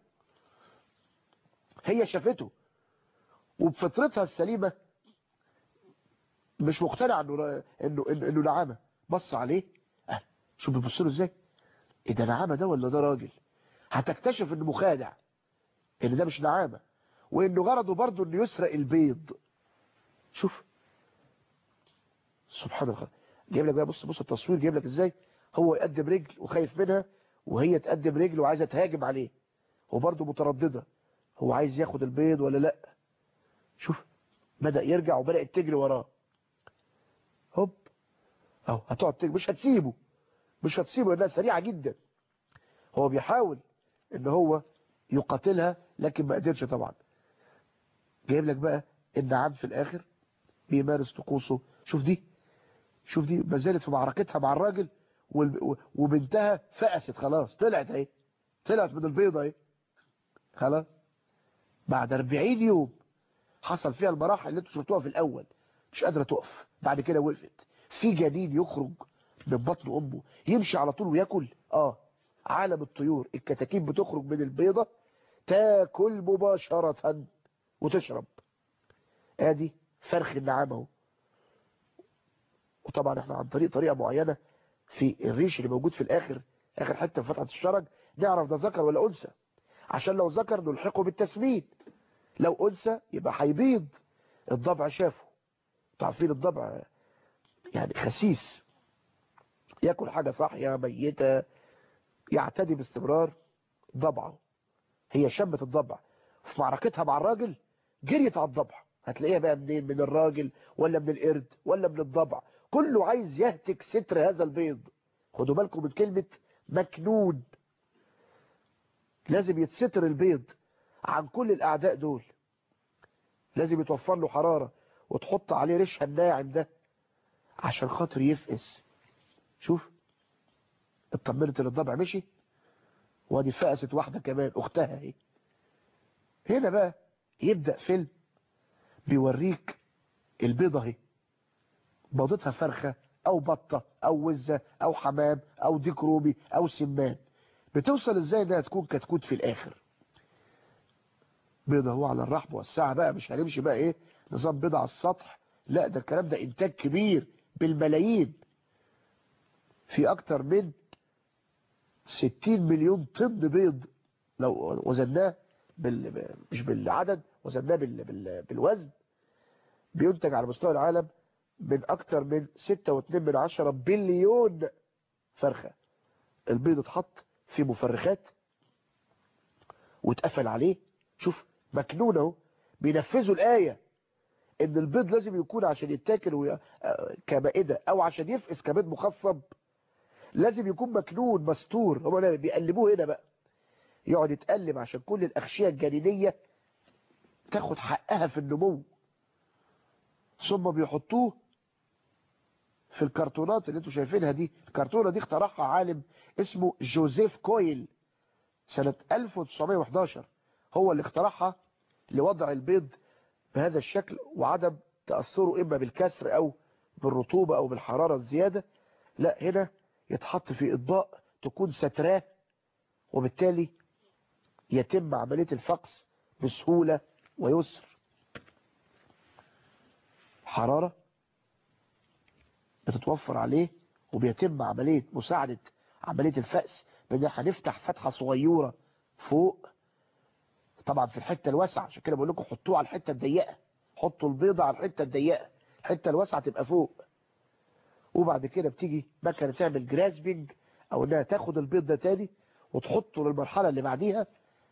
هي شافته وبفطرتها السليمة مش مقتنع انه انه انه, إنه نعامة بص عليه اه شوف بيبص له ازاي ايه ده نعامه ده ولا ده راجل هتكتشف انه مخادع ان ده مش نعامه وانه غرضه برضه انه يسرق البيض شوف سبحان الله جايب لك بقى بص بص التصوير جايب لك ازاي هو يقدم رجل وخايف منها وهي تقدم رجل وعايزه تهاجم عليه وبرضه متردده هو عايز ياخد البيض ولا لا شوف بدأ يرجع وبدأت تجري وراه هوب اهو هتقعد تجري مش هتسيبه مش هتسيبه لانها سريعه جدا هو بيحاول ان هو يقاتلها لكن ما قدرش طبعا جايب لك بقى النعام في الاخر بيمارس طقوسه شوف دي شوف دي ما زالت في معركتها مع الراجل وال- وبنتها فقست خلاص طلعت اهي طلعت من البيضه اهي خلاص بعد 40 يوم حصل فيها المراحل اللي انتوا شفتوها في الاول مش قادره تقف بعد كده وقفت في جنين يخرج من بطن امه يمشي على طول وياكل اه عالم الطيور الكتاكيت بتخرج من البيضه تاكل مباشره وتشرب ادي فرخ النعام اهو وطبعا احنا عن طريق طريقه معينه في الريش اللي موجود في الاخر اخر حته في فتحه الشرج نعرف ده ذكر ولا انثى عشان لو ذكر نلحقه بالتسمين لو انثى يبقى هيبيض الضبع شافه تعرفين الضبع يعني خسيس ياكل حاجه صاحيه ميته يعتدي باستمرار ضبعه هي شمت الضبع في معركتها مع الراجل جريت على الضبع هتلاقيها بقى منين من الراجل ولا من القرد ولا من الضبع كله عايز يهتك ستر هذا البيض خدوا بالكم من كلمة مكنون لازم يتستر البيض عن كل الأعداء دول لازم يتوفر له حرارة وتحط عليه ريشها الناعم ده عشان خاطر يفقس شوف اطمنت ان الضبع مشي وادي فقست واحدة كمان اختها اهي هنا بقى يبدأ فيلم بيوريك البيضة اهي بيضتها فرخة او بطة او وزة او حمام او ديك رومي او سمان بتوصل ازاي انها تكون كتكوت في الاخر بيضة هو على الرحب والساعة بقى مش هنمشي بقى ايه نظام بيضة على السطح لا ده الكلام ده انتاج كبير بالملايين في اكتر من 60 مليون طن بيض لو وزناه بال... مش بالعدد وزناه بال... بال... بالوزن بينتج على مستوى العالم من اكتر من 6.2 من عشرة بليون فرخة البيض اتحط في مفرخات واتقفل عليه شوف مكنون اهو بينفذوا الآية ان البيض لازم يكون عشان يتاكل وي... آه، كمائدة او عشان يفقس كبيض مخصب لازم يكون مكنون مستور هم بيقلبوه هنا بقى يقعد يتقلب عشان كل الأغشية الجنينية تاخد حقها في النمو ثم بيحطوه في الكرتونات اللي انتوا شايفينها دي الكرتونة دي اخترعها عالم اسمه جوزيف كويل سنة 1911 هو اللي اخترعها لوضع البيض بهذا الشكل وعدم تأثره إما بالكسر أو بالرطوبة أو بالحرارة الزيادة لا هنا يتحط في إطباق تكون ستراه وبالتالي يتم عملية الفقس بسهولة ويسر حرارة بتتوفر عليه وبيتم عملية مساعدة عملية الفأس بان احنا نفتح فتحة صغيرة فوق طبعا في الحتة الواسعة عشان كده بقول لكم حطوه على الحتة الضيقة حطوا البيضة على الحتة الضيقة الحتة الواسعة تبقى فوق وبعد كده بتيجي مكنة تعمل جراسبنج او انها تاخد البيض ده تاني وتحطه للمرحلة اللي بعديها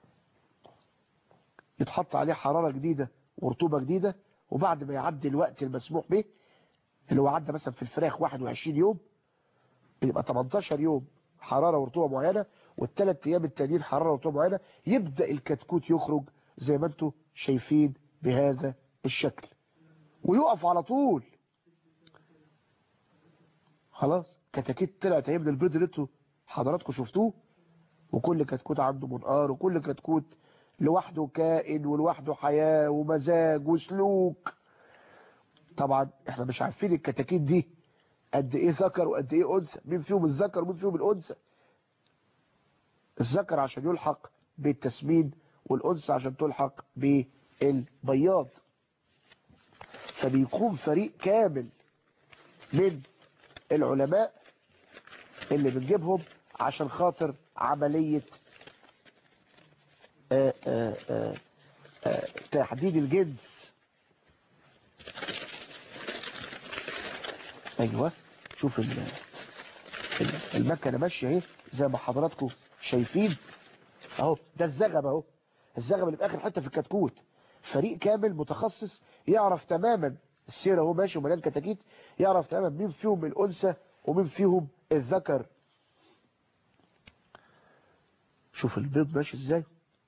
يتحط عليه حرارة جديدة ورطوبة جديدة وبعد ما يعدي الوقت المسموح به اللي هو عدى مثلا في الفراخ 21 يوم يبقى 18 يوم حرارة ورطوبة معينة والثلاث ايام التانيين حرارة ورطوبة معينة يبدأ الكتكوت يخرج زي ما انتم شايفين بهذا الشكل ويقف على طول خلاص كتاكيت طلعت اهي من البيض اللي انتوا حضراتكم شفتوه وكل كتكوت عنده منقار وكل كتكوت لوحده كائن ولوحده حياة ومزاج وسلوك طبعا احنا مش عارفين الكتاكيت دي قد ايه ذكر وقد ايه انثى مين فيهم الذكر ومين فيهم الانثى الذكر عشان يلحق بالتسمين والانثى عشان تلحق بالبياض فبيقوم فريق كامل من العلماء اللي بنجيبهم عشان خاطر عملية آه، آه، آه، آه، تحديد الجنس ايوه شوف ال- ال- المكنه ماشيه اهي زي ما حضراتكم شايفين اهو ده الزغب اهو الزغب اللي في اخر حته في الكتكوت فريق كامل متخصص يعرف تماما السير اهو ماشي ومليان كتاكيت يعرف تماما مين فيهم الانثى ومين فيهم الذكر شوف البيض ماشي ازاي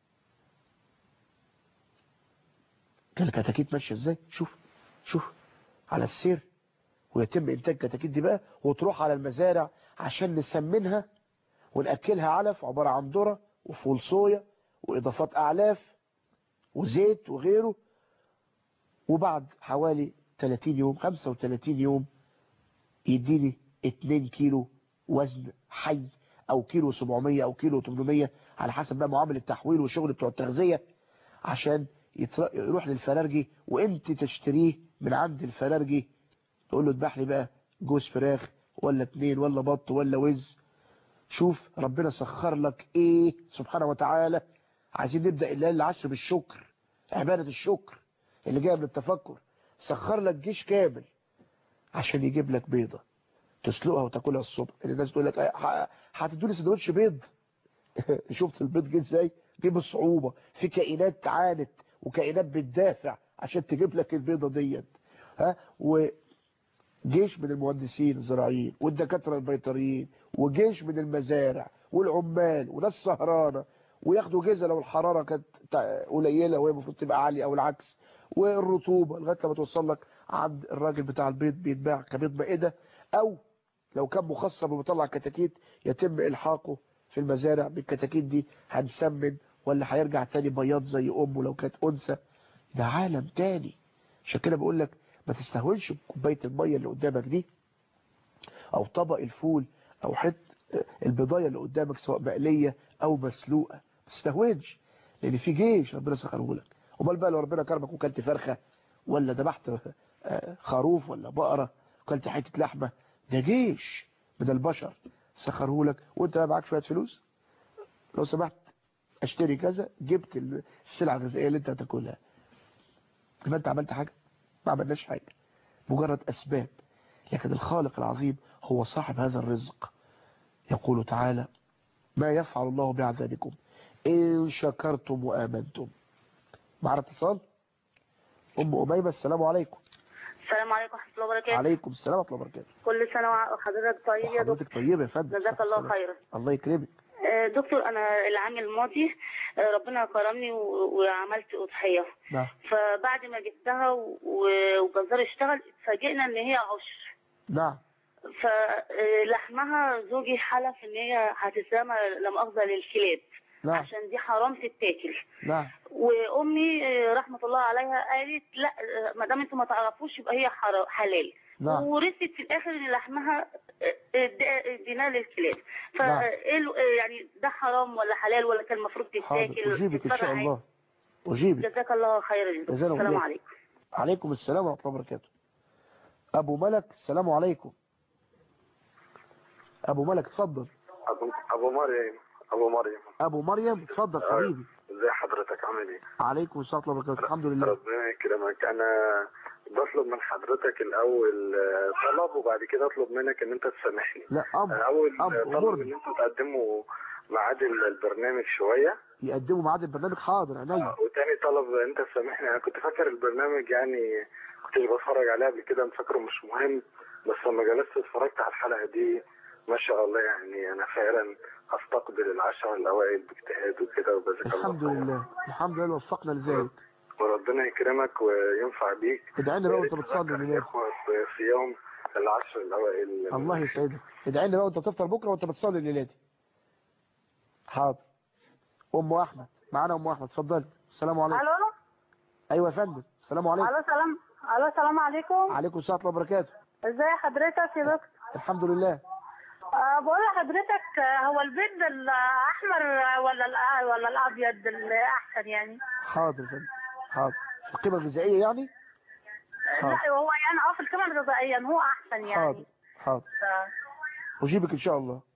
الكتاكيت ماشيه ازاي شوف شوف على السير ويتم انتاج كتاكيت دي بقى وتروح على المزارع عشان نسمنها ونأكلها علف عبارة عن ذره وفول صويا وإضافات أعلاف وزيت وغيره وبعد حوالي 30 يوم 35 يوم يديني 2 كيلو وزن حي أو كيلو 700 أو كيلو 800 على حسب بقى معامل التحويل والشغل بتوع التغذية عشان يتر- يروح للفرارجي وانت تشتريه من عند الفرارجي تقول له اذبح لي بقى جوز فراخ ولا اتنين ولا بط ولا وز شوف ربنا سخر لك ايه سبحانه وتعالى عايزين نبدأ الليل العشر بالشكر عبادة الشكر اللي جايه من التفكر سخر لك جيش كامل عشان يجيب لك بيضة تسلقها وتاكلها الصبح الناس تقول لك ه- هتدوني سندوتش بيض شفت البيض جه ازاي جه بصعوبة في كائنات عانت وكائنات بتدافع عشان تجيب لك البيضة ديت ها وجيش من المهندسين الزراعيين والدكاترة البيطريين وجيش من المزارع والعمال وناس سهرانة وياخدوا جزء لو الحرارة كانت تع- قليلة وهي المفروض تبقى عالية او العكس والرطوبة لغاية لما توصل لك عند الراجل بتاع البيض بيتباع كبيض مائدة او لو كان مخصب وبيطلع كتاكيت يتم الحاقه في المزارع بالكتاكيت دي هنسمن ولا هيرجع تاني بياض زي امه لو كانت انثى ده عالم تاني عشان كده بقول لك ما تستهونش بكوبايه الميه اللي قدامك دي او طبق الفول او حت البضايه اللي قدامك سواء مقليه او مسلوقه ما تستهونش لان في جيش ربنا سخره لك امال بقى لو ربنا كرمك وكلت فرخه ولا ذبحت آه، خروف ولا بقره وكلت حته لحمه ده جيش من البشر سخره لك وانت بقى معاك شويه فلوس لو سمحت اشتري كذا جبت السلعه الغذائيه اللي انت هتاكلها يبقى انت عملت حاجه ما عملناش حاجه مجرد اسباب لكن الخالق العظيم هو صاحب هذا الرزق يقول تعالى ما يفعل الله بعذابكم إن شكرتم وآمنتم معنا اتصال أم أميمة السلام عليكم السلام عليكم ورحمة الله وبركاته عليكم السلام ورحمة الله وبركاته كل سنة وحضرتك طيب يا دكتور حضرتك طيبة يا فندم جزاك الله خيرا الله يكرمك آه، دكتور أنا العام الماضي آه، ربنا كرمني و- وعملت أضحية نعم فبعد ما جبتها و- و- وجزار اشتغل اتفاجئنا إن هي عشر نعم فلحمها زوجي حلف إن هي هتسلمها لا مؤاخذة للكلاب نعم عشان دي حرام تتاكل نعم وامي آه، رحمه الله عليها قالت لا آه، ما دام انتوا ما تعرفوش يبقى هي حرا- حلال نعم. ورثت في الاخر ان لحمها آه، آه، اديناها للكلاب نعم. فايه ال- آه، يعني ده حرام ولا حلال ولا كان المفروض حاضر تتاكل أجيبك إن شاء تتفرع الله أجيبك جزاك الله خيرا يا دكتور. جزانا السلام وإياك. عليكم عليكم السلام ورحمة الله وبركاته أبو ملك السلام عليكم أبو ملك اتفضل ابو ابو مريم ابو مريم أبو مريم اتفضل حبيبي ازي حضرتك عامل ايه؟ عليكم السلام ورحمة الله وبركاته الحمد لله ربنا يكرمك انا بطلب من حضرتك الاول آه، طلب وبعد كده اطلب منك ان انت تسامحني لا أمر اول أمر طلب أمرني ان انتوا تقدموا ميعاد البرنامج شويه يقدموا ميعاد البرنامج حاضر عينيا وتاني طلب انت تسامحني انا كنت فاكر البرنامج يعني كنت بتفرج عليه قبل كده فاكره مش مهم بس لما جلست اتفرجت على الحلقه دي ما شاء الله يعني انا فعلا هستقبل العشرة الاوائل باجتهاد وكده وجزاك الله الحمد خير. لله الحمد لله وفقنا لذلك وربنا يكرمك وينفع بيك ادعي لنا بقى وانت يا ريت بتصلي تذكر الليل الإخوة في صيام العشر الاوائل الله يسعدك ادعي لنا بقى وانت بتفطر بكره وانت بتصلي الليله دي حاضر ام احمد معانا ام احمد اتفضلي السلام عليكم الو ايوه يا فندم السلام عليكم الو سلام الو السلام عليكم عليكم السلام ورحمه الله وبركاته ازي حضرتك يا دكتور الحمد لله أه بقول لحضرتك آه، هو البيض الاحمر ولا الأ- ولا الابيض الاحسن يعني حاضر يا فندم حاضر في القيمه الغذائيه يعني حاضر لا هو يعني اه في القيمه الغذائيه هو احسن يعني حاضر حاضر ف- أجيبك إن شاء الله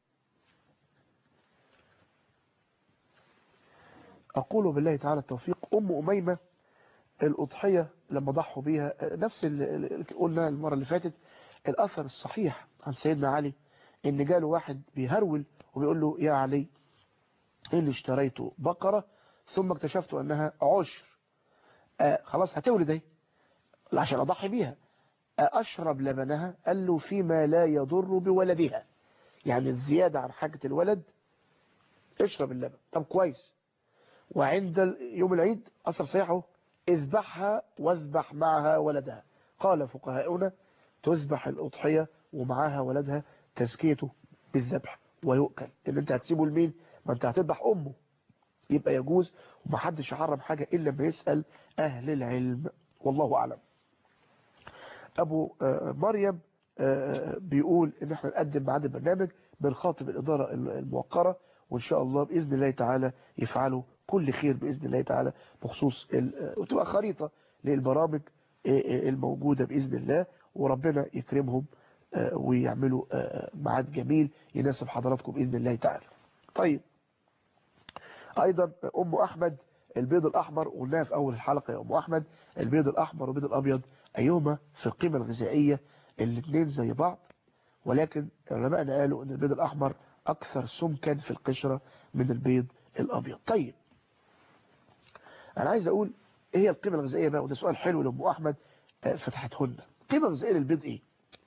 أقول بالله تعالى التوفيق أم أميمة الأضحية لما ضحوا بيها نفس اللي قلنا المرة اللي فاتت الأثر الصحيح عن سيدنا علي إن جاله واحد بيهرول وبيقول له يا علي إني اشتريت بقرة ثم اكتشفت أنها عشر آه خلاص هتولد اهي عشان أضحي بيها آه أشرب لبنها قال له فيما لا يضر بولدها يعني الزيادة عن حاجة الولد اشرب اللبن طب كويس وعند يوم العيد أثر صحيحه اذبحها واذبح معها ولدها قال فقهاؤنا تذبح الأضحية ومعها ولدها تزكيته بالذبح ويؤكل ان انت هتسيبه لمين ما انت هتذبح امه يبقى يجوز ومحدش يحرم حاجة الا ما يسأل اهل العلم والله اعلم ابو مريم بيقول ان احنا نقدم ميعاد البرنامج بنخاطب الادارة الموقرة وان شاء الله باذن الله تعالى يفعلوا كل خير باذن الله تعالى بخصوص وتبقى خريطة للبرامج الموجودة باذن الله وربنا يكرمهم ويعملوا ميعاد جميل يناسب حضراتكم بإذن الله تعالى طيب أيضا أم أحمد البيض الأحمر قلناها في أول الحلقة يا أم أحمد البيض الأحمر والبيض الأبيض أيهما في القيمة الغذائية الاثنين زي بعض ولكن علماءنا قالوا أن البيض الأحمر أكثر سمكا في القشرة من البيض الأبيض طيب أنا عايز أقول إيه هي القيمة الغذائية بقى وده سؤال حلو لأم أحمد فتحتهن القيمة الغذائية للبيض إيه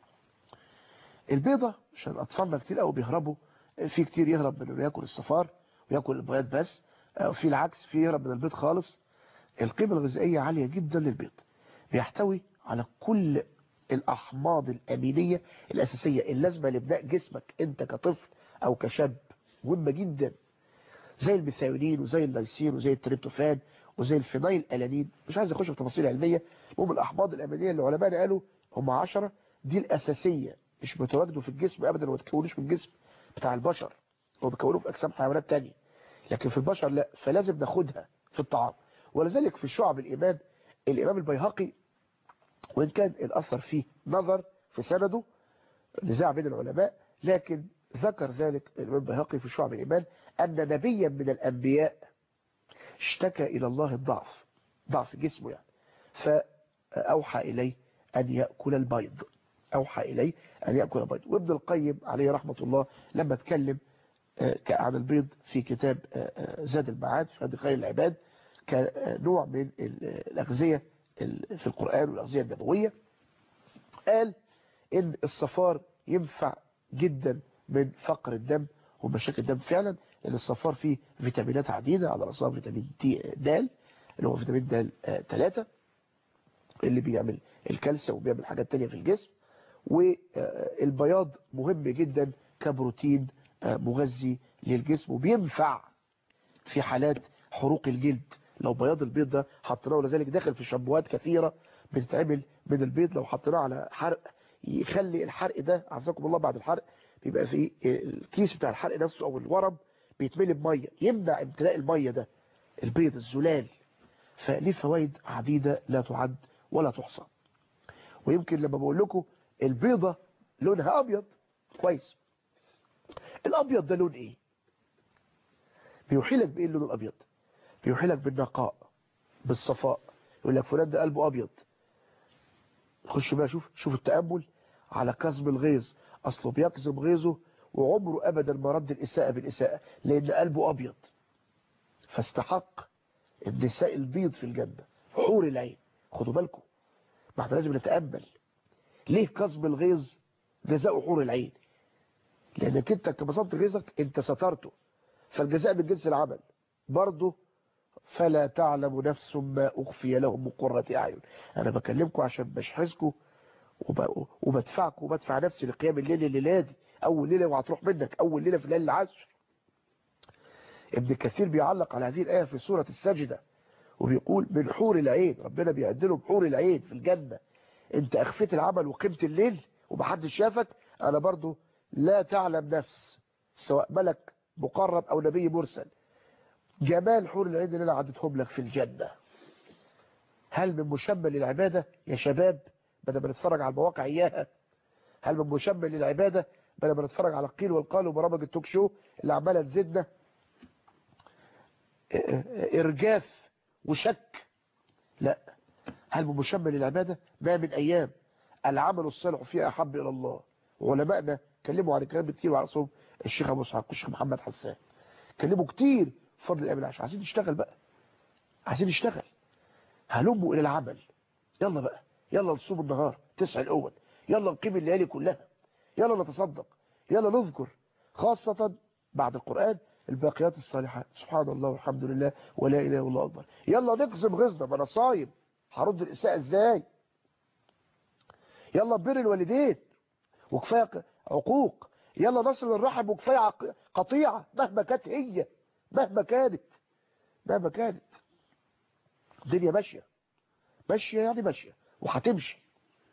البيضة عشان أطفالنا كتير قوي بيهربوا في كتير يهرب من انه ياكل الصفار وياكل البياض بس وفي العكس في يهرب من البيض خالص القيمة الغذائية عالية جدا للبيض بيحتوي على كل الأحماض الأمينية الأساسية اللازمة لبناء جسمك أنت كطفل أو كشاب مهمة جدا زي الميثايونين وزي اللايسين وزي التريبتوفان وزي الفينايل ألانين مش عايز أخش في تفاصيل علمية هم الأحماض الأمينية اللي علماء قالوا هم عشرة دي الأساسية مش بيتواجدوا في الجسم ابدا وما بيتكونوش في الجسم بتاع البشر هو بيكونوا في اجسام حيوانات تانية لكن في البشر لا فلازم ناخدها في الطعام ولذلك في شعب الايمان الامام البيهقي وان كان الاثر فيه نظر في سنده نزاع بين العلماء لكن ذكر ذلك الامام البيهقي في شعب الايمان ان نبيا من الانبياء اشتكى الى الله الضعف ضعف جسمه يعني فاوحى اليه ان ياكل البيض أوحى إليه أن يأكل البيض وابن القيم عليه رحمة الله لما اتكلم عن البيض في كتاب زاد المعاد في هذه خير العباد كنوع من الأغذية في القرآن والأغذية النبوية قال إن الصفار ينفع جدا من فقر الدم ومشاكل الدم فعلا لأن الصفار فيه فيتامينات عديدة على رأسها فيتامين د اللي هو فيتامين د 3 اللي بيعمل الكالسيوم وبيعمل حاجات تانية في الجسم والبياض مهم جدا كبروتين مغذي للجسم وبينفع في حالات حروق الجلد لو بياض البيض ده حطيناه ولذلك داخل في شامبوهات كثيرة بتتعمل من البيض لو حطيناه على حرق يخلي الحرق ده عزكم الله بعد الحرق بيبقى في الكيس بتاع الحرق نفسه او الورم بيتملي بميه يمنع امتلاء الميه ده البيض الزلال فليه فوائد عديدة لا تعد ولا تحصى ويمكن لما بقول لكم البيضة لونها أبيض كويس الأبيض ده لون إيه بيوحيلك بإيه اللون الأبيض بيوحيلك بالنقاء بالصفاء يقول لك فلان ده قلبه أبيض خش بقى شوف شوف التأمل على كظم الغيظ أصله بيكظم غيظه وعمره أبدا ما رد الإساءة بالإساءة لأن قلبه أبيض فاستحق النساء البيض في الجنة حور العين خدوا بالكم ما احنا لازم نتأمل ليه كظم الغيظ جزاء حور العين لانك انت كبسطت غيظك انت سترته فالجزاء من جنس العمل برضه فلا تعلم نفس ما اخفي لهم من قرة اعين انا بكلمكم عشان بشحذكم وب... وبدفعكم وبدفع نفسي لقيام الليل الليله دي اول ليله وهتروح منك اول ليله في ليله العشر ابن كثير بيعلق على هذه الايه في سوره السجده وبيقول من حور العين ربنا بيعد لهم حور العين في الجنه انت اخفيت العمل وقيمت الليل ومحدش شافك انا برضو لا تعلم نفس سواء ملك مقرب او نبي مرسل جمال حور العين اللي انا عدتهم لك في الجنة هل من مشمل للعبادة يا شباب بدل ما نتفرج على المواقع اياها هل من مشمل للعبادة بدل ما نتفرج على القيل والقال وبرامج التوك شو اللي عماله تزيدنا ارجاف وشك لا هل بمشمل العباده ما من ايام العمل الصالح فيها احب الى الله وعلمائنا كلموا عن الكلام كتير وعلى راسهم الشيخ ابو اسحاق والشيخ محمد حسان كلموا كتير بفضل الايام العشر عايزين نشتغل بقى عايزين نشتغل هلموا الى العمل يلا بقى يلا نصوم النهار تسع الاول يلا نقيم الليالي كلها يلا نتصدق يلا نذكر خاصة بعد القرآن الباقيات الصالحات سبحان الله والحمد لله ولا إله إلا الله أكبر يلا نقسم غزنا ما أنا صايم هرد الإساءة إزاي يلا بر الوالدين وكفاية عقوق يلا نصل الرحم وكفاية قطيعة مهما كانت هي مهما كانت مهما كانت الدنيا ماشية ماشية يعني ماشية وهتمشي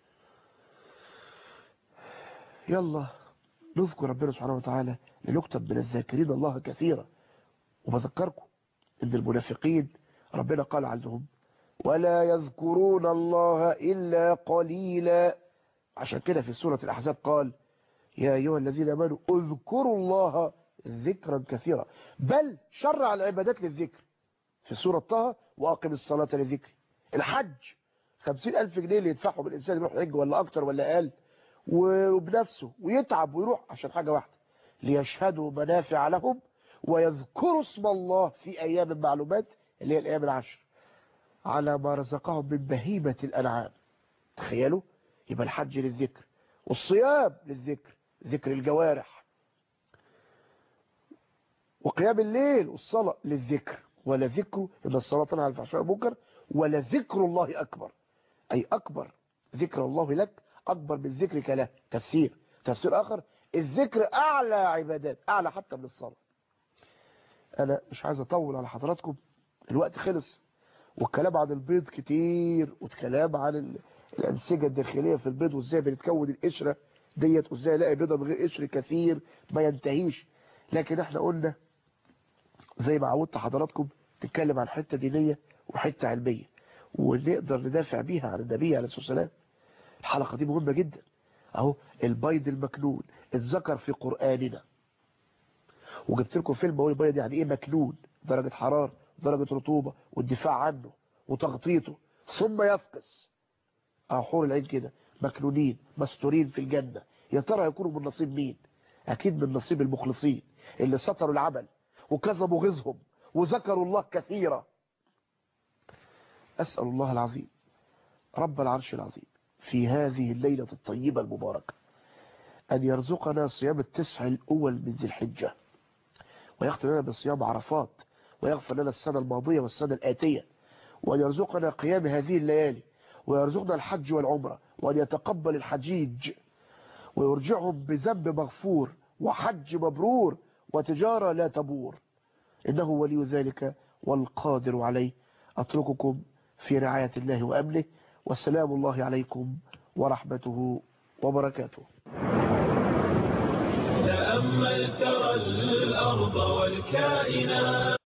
يلا نذكر ربنا سبحانه وتعالى لنكتب من الذاكرين الله كثيرا وبذكركم ان المنافقين ربنا قال عنهم ولا يذكرون الله إلا قليلا عشان كده في سورة الأحزاب قال يا أيها الذين آمنوا اذكروا الله ذكرا كثيرا بل شرع العبادات للذكر في سورة طه وأقم الصلاة للذكر الحج خمسين ألف جنيه اللي يدفعهم الإنسان يروح يحج ولا أكتر ولا أقل وبنفسه ويتعب ويروح عشان حاجة واحدة ليشهدوا منافع لهم ويذكروا اسم الله في أيام معلومات اللي هي الأيام العشر على ما رزقهم من بهيمة الأنعام تخيلوا يبقى الحج للذكر والصيام للذكر ذكر الجوارح وقيام الليل والصلاة للذكر ولا ذكر إن الصلاة تنهى عن الفحشاء والمنكر ولا ذكر الله أكبر أي أكبر ذكر الله لك أكبر من ذكرك له تفسير تفسير آخر الذكر أعلى عبادات أعلى حتى من الصلاة أنا مش عايز أطول على حضراتكم الوقت خلص والكلام عن البيض كتير والكلام عن الأنسجة الداخلية في البيض وإزاي بنتكون القشرة ديت وإزاي الاقي بيضة من غير قشر كثير ما ينتهيش لكن احنا قلنا زي ما عودت حضراتكم نتكلم عن حتة دينية وحتة علمية ونقدر ندافع بيها عن النبي عليه الصلاة والسلام الحلقة دي مهمة جدا اهو البيض المكنون اتذكر في قرآننا وجبت لكم فيلم هو البيض يعني ايه مكنون درجة حرارة درجة رطوبة والدفاع عنه وتغطيته ثم يفقس اهو حور العين كده مكنونين مستورين في الجنة يا ترى هيكونوا من نصيب مين اكيد من نصيب المخلصين اللي سطروا العمل وكذبوا غيظهم وذكروا الله كثيرا اسأل الله العظيم رب العرش العظيم في هذه الليلة الطيبة المباركة أن يرزقنا صيام التسع الأول من ذي الحجة ويختم لنا بصيام عرفات ويغفر لنا السنة الماضية والسنة الآتية وأن يرزقنا قيام هذه الليالي ويرزقنا الحج والعمرة وأن يتقبل الحجيج ويرجعهم بذنب مغفور وحج مبرور وتجارة لا تبور إنه ولي ذلك والقادر عليه أترككم في رعاية الله وأمنه والسلام الله عليكم ورحمته وبركاته تأمل ترى الأرض والكائنات